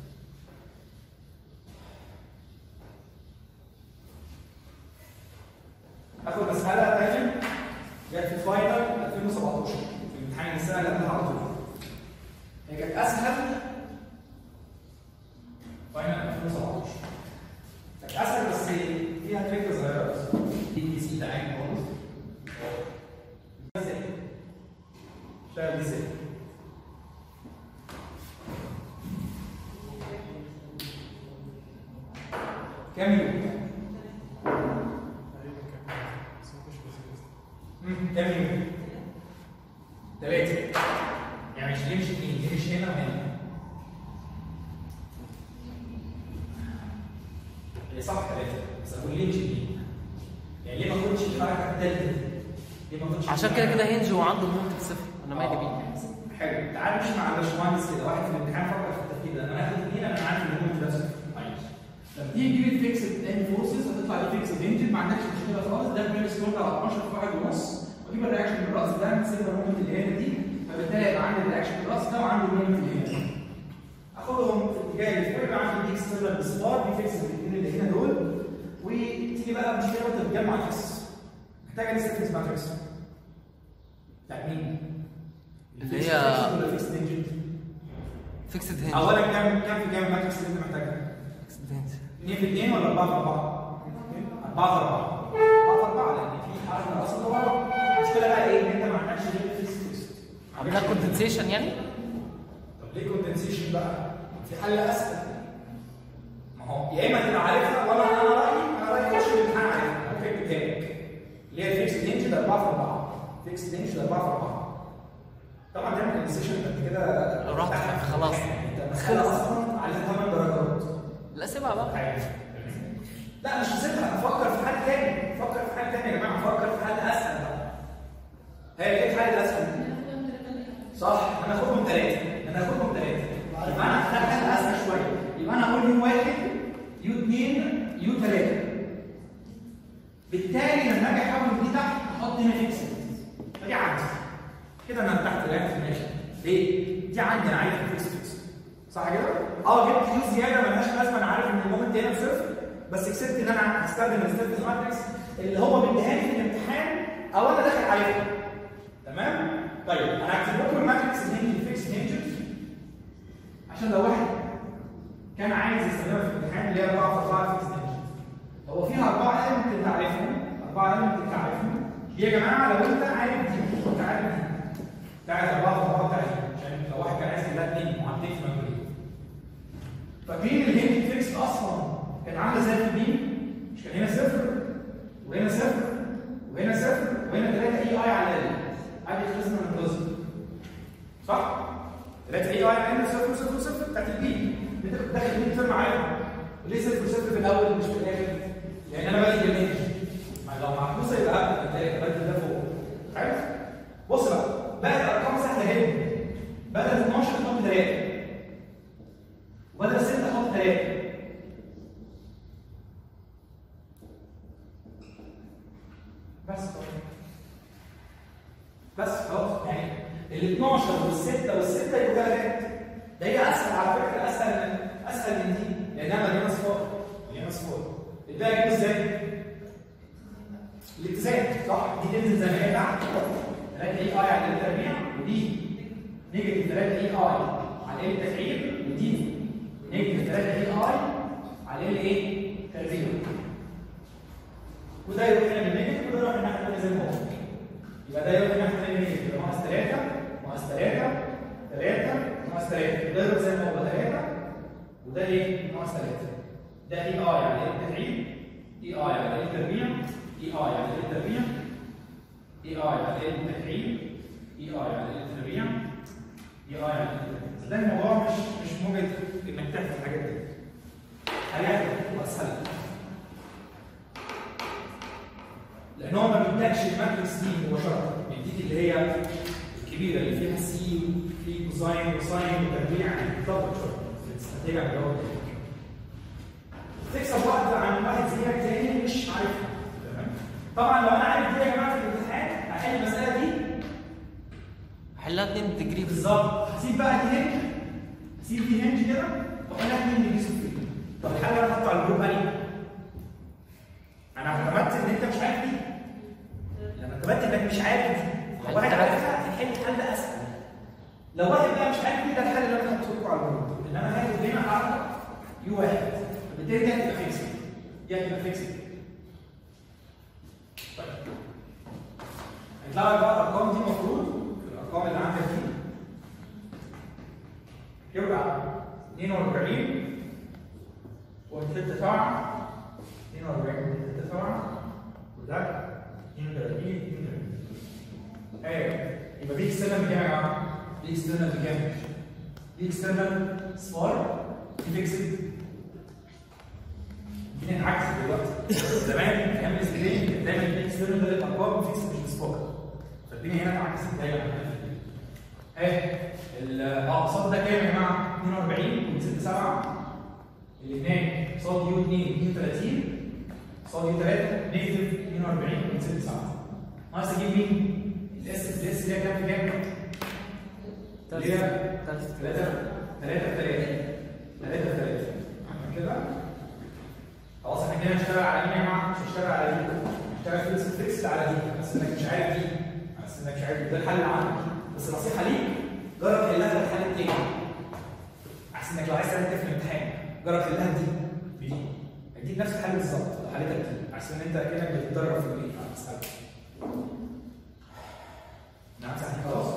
اخد مساله ثانيه جت في الفاينل 2017 في امتحان السنه اللي قبلها على طول هي كانت اسهل فاينل 2017 كانت اسهل بس فيها فكره صغيره بس دي دي سي تعالى خالص ازاي؟ اشتغل ازاي؟ كام يوم؟ مم، كام يوم؟ ثلاثة يعني مش دي مش اتنين دي مش هنا وهنا رينج دي يعني ليه ما اخدش الحركه الثالثه دي؟ ليه ما اخدش عشان كده كده هينج وعنده مومنت صفر انا مالي بيه حلو تعال مش مع الباشمهندس كده واحد في الامتحان فكر في التفكير ده انا هاخد اثنين انا عارف ان هم ثلاثه طيب لما تيجي تجيب الفيكسد ان فورسز هتطلع دي فيكسد انجن ما عندكش مشكله خالص ده بريم سكور على 12 في واحد ونص واجيب الرياكشن بالراس ده نسيب المومنت اللي هنا دي فبالتالي هيبقى عندي الرياكشن بالراس ده وعندي المومنت اللي هنا اخدهم في الاتجاه اللي فوق يبقى عندي دي اكسترنال بسبار دي فيكسد الاثنين اللي هنا دول وتيجي بقى المشكله وانت بتجمع الفيكس محتاجه لسه فيكس ماتريكس بتاعت مين؟ اللي هي- الفيكس ولا فيكس انجن؟ فيكسد هينج اولا كام كام في كام ماتريكس اللي انت محتاجها؟ فيكسد هينج 2 في 2 ولا 4 في 4 4 في 4 4 في 4 لان في حركه اصلا ورا المشكله بقى ايه ان انت ما عندكش غير فيكس فيكس عاملها كوندنسيشن يعني طب ليه كوندنسيشن بقى؟ في حل اسهل ما هو يا اما تبقى عارفها ولا انا رايي انا رايي خش الامتحان عارفها ممكن قدامك اللي هي فيكس رينج ده 4 في 4 فيكس رينج ده 4 في 4 طبعا تعمل كوندنسيشن انت كده رحت خلاص. انت مساله اصلا عليها 8 درجات لا سيبها بقى لا مش هسيبها افكر في حل تاني افكر في حل تاني يا جماعه افكر في حل اسهل بقى هي ايه الحل الاسهل؟ صح انا هاخدهم ثلاثه انا هاخدهم ثلاثه يبقى انا هختار حل اسهل شويه يبقى انا هقول يو واحد يو اثنين يو ثلاثه بالتالي لما اجي احول دي تحت احط هنا فيكس فدي عندي كده انا تحت الاخر ماشي ليه؟ دي عندي انا عايز فيكس فيكس صح كده؟ اه جبت يو زياده ملهاش لازمه انا عارف ان المومنت هنا بصفر بس كسبت ان انا هستخدم الستيفنز ماتريكس اللي هو بيديها لي في الامتحان او انا داخل عليها تمام؟ طيب انا هكتب لكم الماتريكس الهنج الفيكس هنجز عشان لو واحد كان عايز يستخدمها في الامتحان اللي هي 4 في 4 فيكس هنجز هو فيها اربعه ايام ممكن تعرفهم اربعه ايام ممكن تعرفهم دي يا جماعه لو انت عارف دي انت عارف دي بتاعت اربعه في اربعه بتاعتي عشان لو واحد كان عايز يلاقي اثنين وعندك في مجهولين فاكرين الهينج فيكس اصلا كانت عامله زي في البيم مش كان هنا صفر وهنا صفر وهنا صفر وهنا 3 اي اي على ال ادي خلصنا من الجزء صح؟ 3 اي اي على ال صفر صفر صفر بتاعت البيم بتاخد داخل البيم ترم عادي وليه صفر صفر في الاول مش في الاخر؟ لان انا بدي بالهينج ما لو محبوسه يبقى هبدا بدايه بدل ده فوق عارف؟ بص بقى بقى الارقام سهله جدا بدل 12 تحط 3 وبدل 6 احط 3 بس بس خلاص يعني ال 12 وال 6 وال 6 يبقوا ثلاثات ده هي اسهل على فكره اسهل من اسهل من دي لانها مليانه صفار مليانه صفار الباقي يجيبه ازاي؟ الاتزان صح دي تنزل زي ما هي تحت 3 اي اي على التربيع ودي نيجاتيف 3 اي اي على ال تفعيل ودي نيجاتيف 3 اي اي على ال ايه؟ تربيع وده يروح هنا بالنيجاتيف وده يروح الناحيه الثانيه زي ما هو يبقى ده يروح الناحيه الثانيه بالنيجاتيف يبقى ناقص 3 ناقص 3 3 ناقص 3 وده يروح زي ما هو 3 وده ايه؟ ناقص 3 ده اي اي على ال تفعيل اي اي على ال تربيع اي اي على ال تربيع اي اي على ال تفعيل اي اي على ال تربيع اي اي على ال تربيع ده الموضوع مش مش مجرد انك تحفظ الحاجات دي حاجات واسهل لان هو ما بيدكش الماتريكس دي مباشره بيديك اللي هي الكبيره اللي فيها سي وفي كوساين وساين وتربيع بالظبط شويه الاستراتيجيه اللي هو تكسب وقت عن واحد زيك تاني مش عارفها تمام طبعا لو انا عارف دي يا جماعه في الامتحان هحل المساله دي حلها 2 ديجري بالظبط هسيب بقى دي هنج هسيب دي هنج كده واحلها 2 ديجري صفر طب الحل اللي انا حاطه على الجروب انهي؟ انا اعتمدت ان انت مش عارف دي لما اعتمدت انك مش عارف دي لو واحد عارفها هتحل حل اسهل لو واحد بقى مش عارف دي ده الحل اللي انا حاطه لكم على الجروب ان انا هاخد هنا حركه يو واحد فبالتالي دي هتبقى فيكسد دي هتبقى فيكسد طيب هيطلع لك بقى الارقام دي المفروض الارقام اللي عندك دي يرجع 42 وستة سبعة 42 وستة سبعة وده 32 32 ايوه يبقى دي اكسترنال بكام يا جماعه؟ دي اكسترنال بكام؟ دي اكسترنال صفار دي فيكسد دي الدنيا اتعكست دلوقتي زمان ايام السكرين كان دايما الاكسترنال ده الارقام فيكس مش بسبوكر فالدنيا هنا اتعكست دايما اهي الاقساط ده كام يا جماعه؟ 42 و6 7 اللي هناك قصاد يو 2 32 قصاد يو 3 نيجاتيف 42 و6 7 ناقص اجيب مين؟ الاس الاس اللي هي كام في كام؟ اللي هي 3 3 3 3 3 كده خلاص احنا كده هنشتغل على مين يا جماعه؟ مش هنشتغل على دي هنشتغل في الاسم فيكس على دي بس انك مش عارف دي بس انك مش عارف ده الحل عندك بس النصيحه ليك جرب تحلها في الحل التاني احسن انك لو عايز تعمل في الامتحان جرب تحلها دي بدي هتجيب نفس الحل بالظبط لو حلتها دي احسن ان انت كانك بتتدرب في الايه؟ على المساله نعم ساعتين خلاص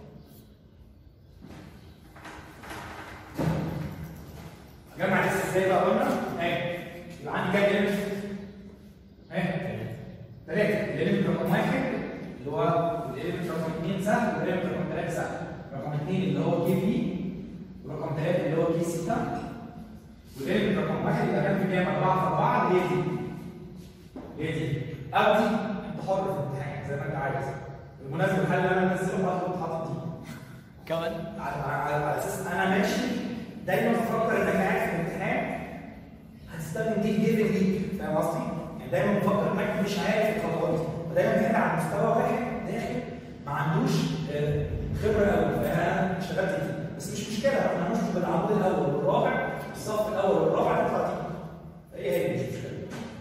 جمع لسه ازاي بقى قلنا؟ اهي يبقى عندي كام ليمت؟ اهي ثلاثة الليمت رقم واحد اللي هو الليمت رقم اثنين سهل والليمت رقم ثلاثة سهل رقم اثنين اللي هو كي في ورقم ثلاثة اللي هو كي ستة والليمت رقم واحد يبقى كام في كام؟ أربعة في أربعة اللي هي دي هي دي أو دي أنت حر في الامتحان زي ما أنت عايز بالمناسبة الحل اللي أنا منزله برضه حاطط دي كمان على, على, على اساس انا ماشي دايما بفكر انك قاعد في الامتحان هتستخدم دي جيفن ليك فاهم قصدي؟ يعني دايما بفكر انك مش عارف الخطوات ودايما بتعمل على مستوى واحد داخل ما عندوش آه، خبره قوي فانا اشتغلت دي بس مش مشكله انا مش بالعمود الاول والرابع الصف الاول والرابع تطلع دي هي هي مش مشكله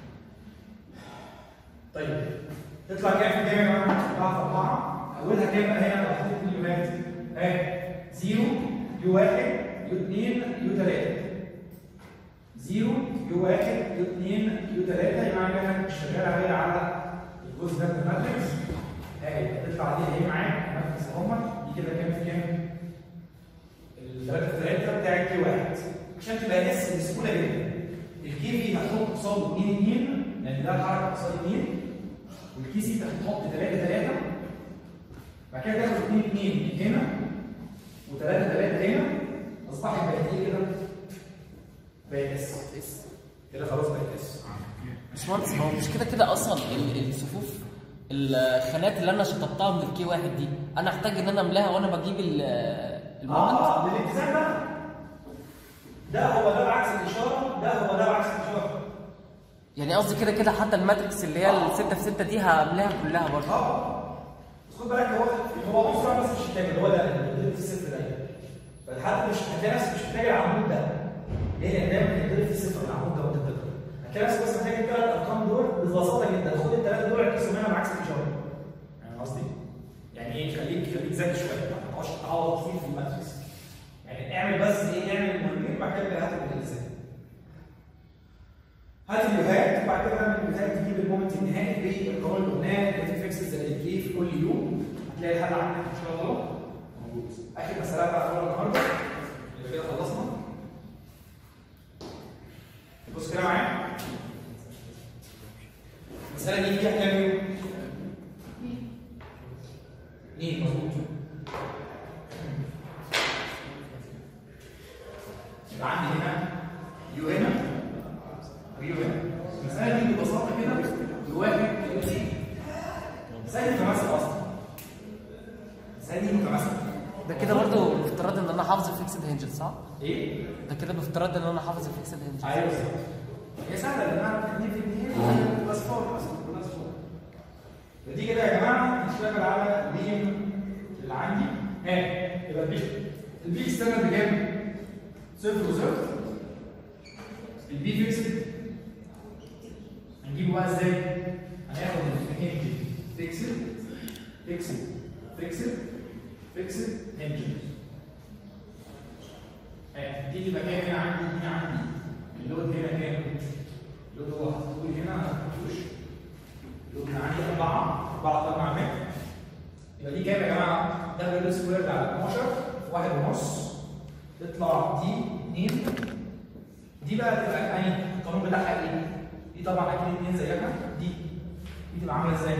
طيب تطلع كام في كام يا جماعه؟ 4 في 4 اولها كام بقى هنا لو حطيت اليومات؟ اهي 0 يو 1 يو 2 يو 3 0 يو 1 يو 2 يو 3 يبقى انا كده شغال عليها على الجزء ده من الماتريكس اهي هتطلع دي اهي معاك الماتريكس اهمت دي كده كام في كام؟ الثلاثة في ثلاثة بتاع الكي واحد عشان تبقى اس بسهولة جدا الكي في هتحط قصاده 2 2 لان ده الحركة قصاد 2 والكي سي هتحط 3 3 بعد كده تاخد 2 2 هنا و3 3 هنا اصبحت بقت ايه كده؟ بقت اس كده خلاص بقت اس باشمهندس هو مش كده كده اصلا ال- الصفوف الخانات اللي انا شطبتها من الكي واحد دي انا احتاج ان انا املاها وانا بجيب ال- المومنت اه بالاتزان بقى ده هو ده بعكس الاشاره ده هو ده بعكس الاشاره يعني قصدي كده كده حتى الماتريكس اللي هي الستة في ستة دي هملاها كلها برضه اه بس خد بالك هو هو عنصر بس مش الكامل هو ده اللي في الصفر ده فالحد مش هتلاقي نفسك مش محتاج العمود ده ليه؟ لان دايما بتضرب في الصفر العمود ده وانت بتضرب هتلاقي نفسك بس محتاج الثلاث ارقام دول ببساطه جدا خد الثلاثه دول اعكسهم هنا بعكس الاشاره يعني قصدي؟ يعني ايه خليك خليك ذكي شويه ما تقعدش تعوض كتير في الماتريكس يعني اعمل بس ايه اعمل المهمين بعد كده هات الالزام هات اليوهات وبعد كده اعمل اليوهات تجيب المومنت النهائي بالقانون اللي قلناه اللي في فيكس زي الكي في كل يوم هتلاقي الحل عندك ان شاء الله موجود اخر مساله بقى اول النهارده اللي كده خلصنا بص كده معايا المساله دي فيها كام يوم؟ اثنين مظبوط يبقى عندي هنا يو هنا ويو هنا المساله دي ببساطه كده الواحد يو سي مساله متماثله اصلا المساله دي متماثله ده كده برضه بافتراض ان انا حافظ الفيكسد هنجز صح؟ ايه؟ ده كده بافتراض ان انا حافظ الفيكسد هنجز ايوه بالظبط هي سهله لان انا 2 في 2 بلس 4 اصلا بلس 4 فدي كده يا جماعه نشتغل على مين اللي عندي ها يبقى البي البي ستاندرد بكام؟ صفر وصفر البي فيكسد هنجيبه بقى ازاي؟ هناخد الهنج فيكسد فيكسد فيكسد فيكسد هنج ها دي تبقى كام هنا عندي هنا عندي اللود هنا كام؟ اللود هو هتقول هنا ما هتقولوش اللود هنا عندي 4 4 طبعا متر يبقى دي كام يا جماعه؟ ده اللود سكوير على 12 في واحد ونص تطلع دي 2 دي بقى تبقى يعني القانون بتاعها ايه؟ دي طبعا اكيد 2 زيها دي دي تبقى عامله ازاي؟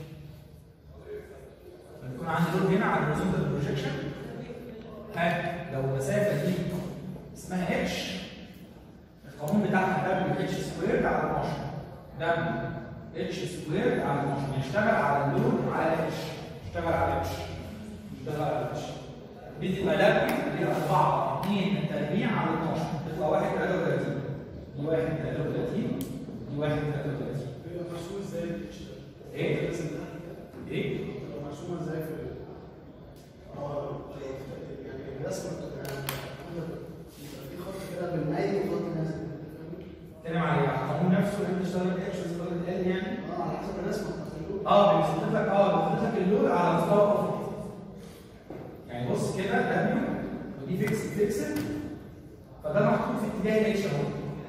يكون عندي لود هنا على الهوريزونتال بروجيكشن ها لو المسافه دي اسمها اتش القانون بتاعها دبليو اتش سكويرد على 12 دبليو اتش سكويرد على 12 يشتغل على اللود على اتش يشتغل على اتش يشتغل على اتش بتبقى دبليو اللي هي 4 2 تربيع على 12 تطلع 1 33 دي 1 33 دي 1 33 بيبقى مرسوم ازاي الاتش ده؟ ايه؟ لازم ايه؟ تبقى مرسومه ازاي في اه يعني الرسمه بتبقى يبقى في خط كده بالميل وخط نازل فاهمني؟ اتكلم على ايه؟ على القانون نفسه انت تشتغل اتش وتشتغل ال يعني اه على حسب الرسمه بتاعت اللون اه بيثبت لك اه بيثبت لك اللود على مستوى الخط يعني بص كده دبليو ودي فيكس فيكسد فده محطوط في اتجاه الاتش اهو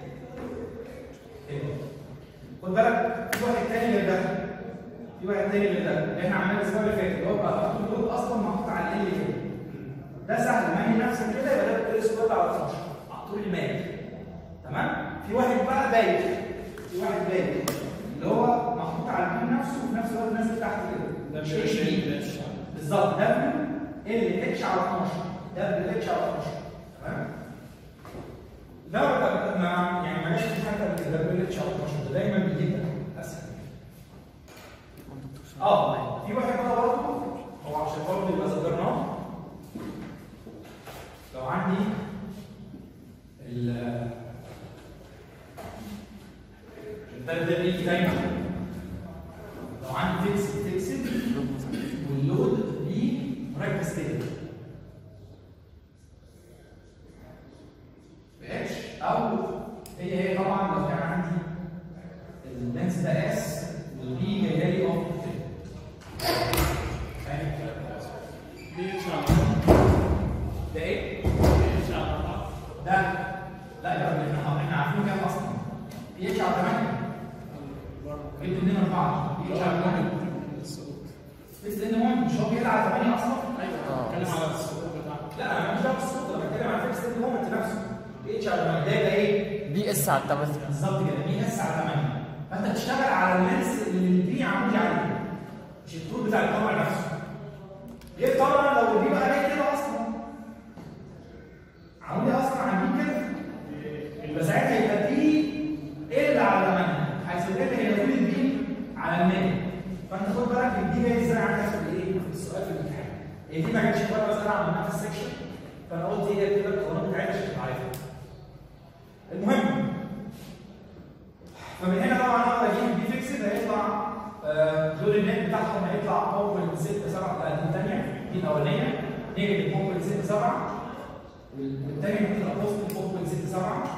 كده. خد بالك في واحد تاني غير ده في واحد تاني غير ده اللي احنا عملناه الاسبوع اللي فات اللي هو بقى خط اللود اصلا محطوط على ال كده ده سهل ماني نفسك كده يبقى ده بتقول سكواد على 12 على طول المال تمام في واحد بقى بايت في واحد بايت اللي هو محطوط على البيم نفسه وفي نفس الوقت نازل تحت كده ده مش اتش دي بالظبط دبليو ال اتش على 12 دبليو اتش على 12 تمام ده بقى ما يعني ما جاش في حاجه قبل كده دبليو اتش على 12 ده دايما بيجيب ده اسهل اه في واحد بقى برضه هو عشان برضه يبقى ذكرناه لو عندي ال البلد ده بيجي دايما لو عندي فيكس فيكسد واللود ليه مركز كده اتش او هي هي طبعا لو كان عندي اللينس ده اس والبي جايه لي اوف كده فاهم الكلام ده؟ دي اتش على ده ايه؟ دي اتش على أربعة. ده لا يا راجل احنا احنا عارفين كام اصلا؟ بي اتش على 8 برضه. جبت منين 4 بي اتش على 8 السقوط. بس لان هو مش هو بيلعب على 8 اصلا ايوه بتكلم على السقوط بتاعه لا انا مش دعوه بالصوت انا بتكلم على فيكس لان مومنت نفسه بي اتش على 8 ده يبقى ايه؟ بي اس على 8 بالظبط كده بي اس على 8 فانت بتشتغل على اللينس اللي البي عمودي عليه مش الطول بتاع القمر نفسه غير طبعا لو البي بقى جاي كده اصلا عمودي اصلا على البي كده يبقى ساعتها يبقى بي ال على 8 حيث ال هي طول البي على الميل فانت خد بالك البي جاي ازاي عندك في الايه؟ في السؤال في الامتحان هي دي ما كانتش كويس بس انا عملناها في السكشن فانا قلت هي كده القانون بتاعتها عشان تبقى عارفها المهم فمن هنا طبعا اقدر اجيب البي فيكسد هيطلع آه، دول النت بتاعهم هيطلع 0.67 لا دي الثانيه دي الاولانيه نيجاتيف 0.67 والثانيه هتبقى بوزيتيف 0.67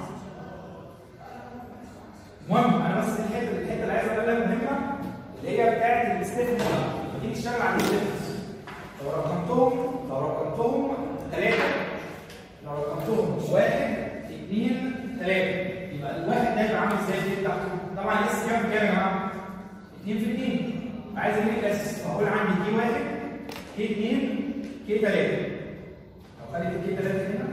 المهم انا بس الحته الحته اللي عايز اقولها لك مهمه اللي هي بتاعت الستيفنس لما تيجي تشتغل على الستيفنس لو رقمتهم لو رقمتهم ثلاثه لو رقمتهم واحد اثنين ثلاثه يبقى الواحد ده يبقى عامل ازاي كده طبعا اس كام كام يا جماعه؟ اثنين في اثنين عايز اجيب الاس فاقول عندي كي واحد كي اثنين كي ثلاثه لو خليت الكي ثلاثه هنا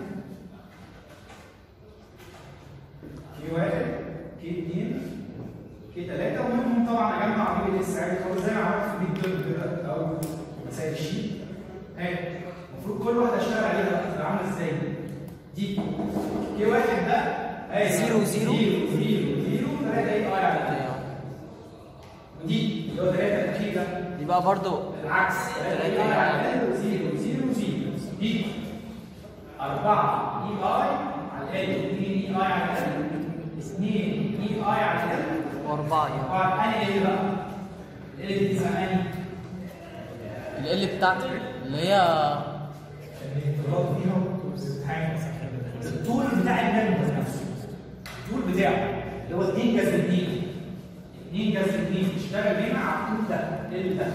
كي واحد كي اثنين كي ثلاثة ومنهم طبعا اجمع بين الاس عادي خالص زي ما عملت في البيت تيرم كده او مسائل الشيت اهي المفروض كل واحده اشتغل عليها بقى تبقى عامله ازاي؟ دي كي واحد ده اهي زيرو، زيرو. زيرو زيرو زيرو ثلاثة اي اي على ودي اللي هو ثلاثة الأخير ده يبقى برضو العكس ثلاثة اي اي على ال وزيرو زيرو زيرو دي أربعة اي اي على ال اثنين اي اي على ال اثنين اي اي على ال واربعة يعني طبعا انا ايه بقى؟ ال دي اسمها اني ال بتاعتي اللي هي الانفراد فيها وبتتحاكم الطول بتاع المنبر نفسه الطول بتاعه اللي هو 2 جذر 2 2 جذر 2 اشتغل هنا على الطول ده ال ده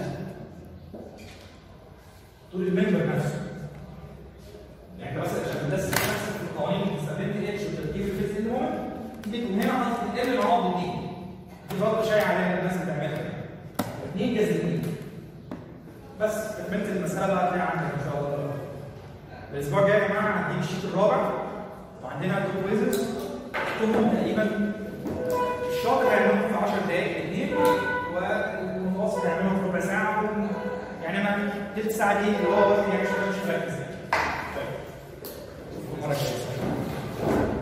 طول المنبر نفسه يعني بس عشان بس نفسك في القوانين اللي استخدمت اتش وتركيب الفيس المهم تيجي من هنا حاطط ال مع بعض 2 دي برضه شايع عليها الناس بتعملها 2 جذر 2 بس كملت المسألة بقى هتلاقيها عندك إن شاء الله الأسبوع الجاي يا جماعة هنديك الشيت الرابع وعندنا تو كويزز كلهم تقريبا الشاطر هيعملهم في 10 دقايق الاثنين والمتوسط هيعملهم في ربع ساعة يعني أنا تلت ساعة دي اللي هو وقت يعني مش مش مركز يعني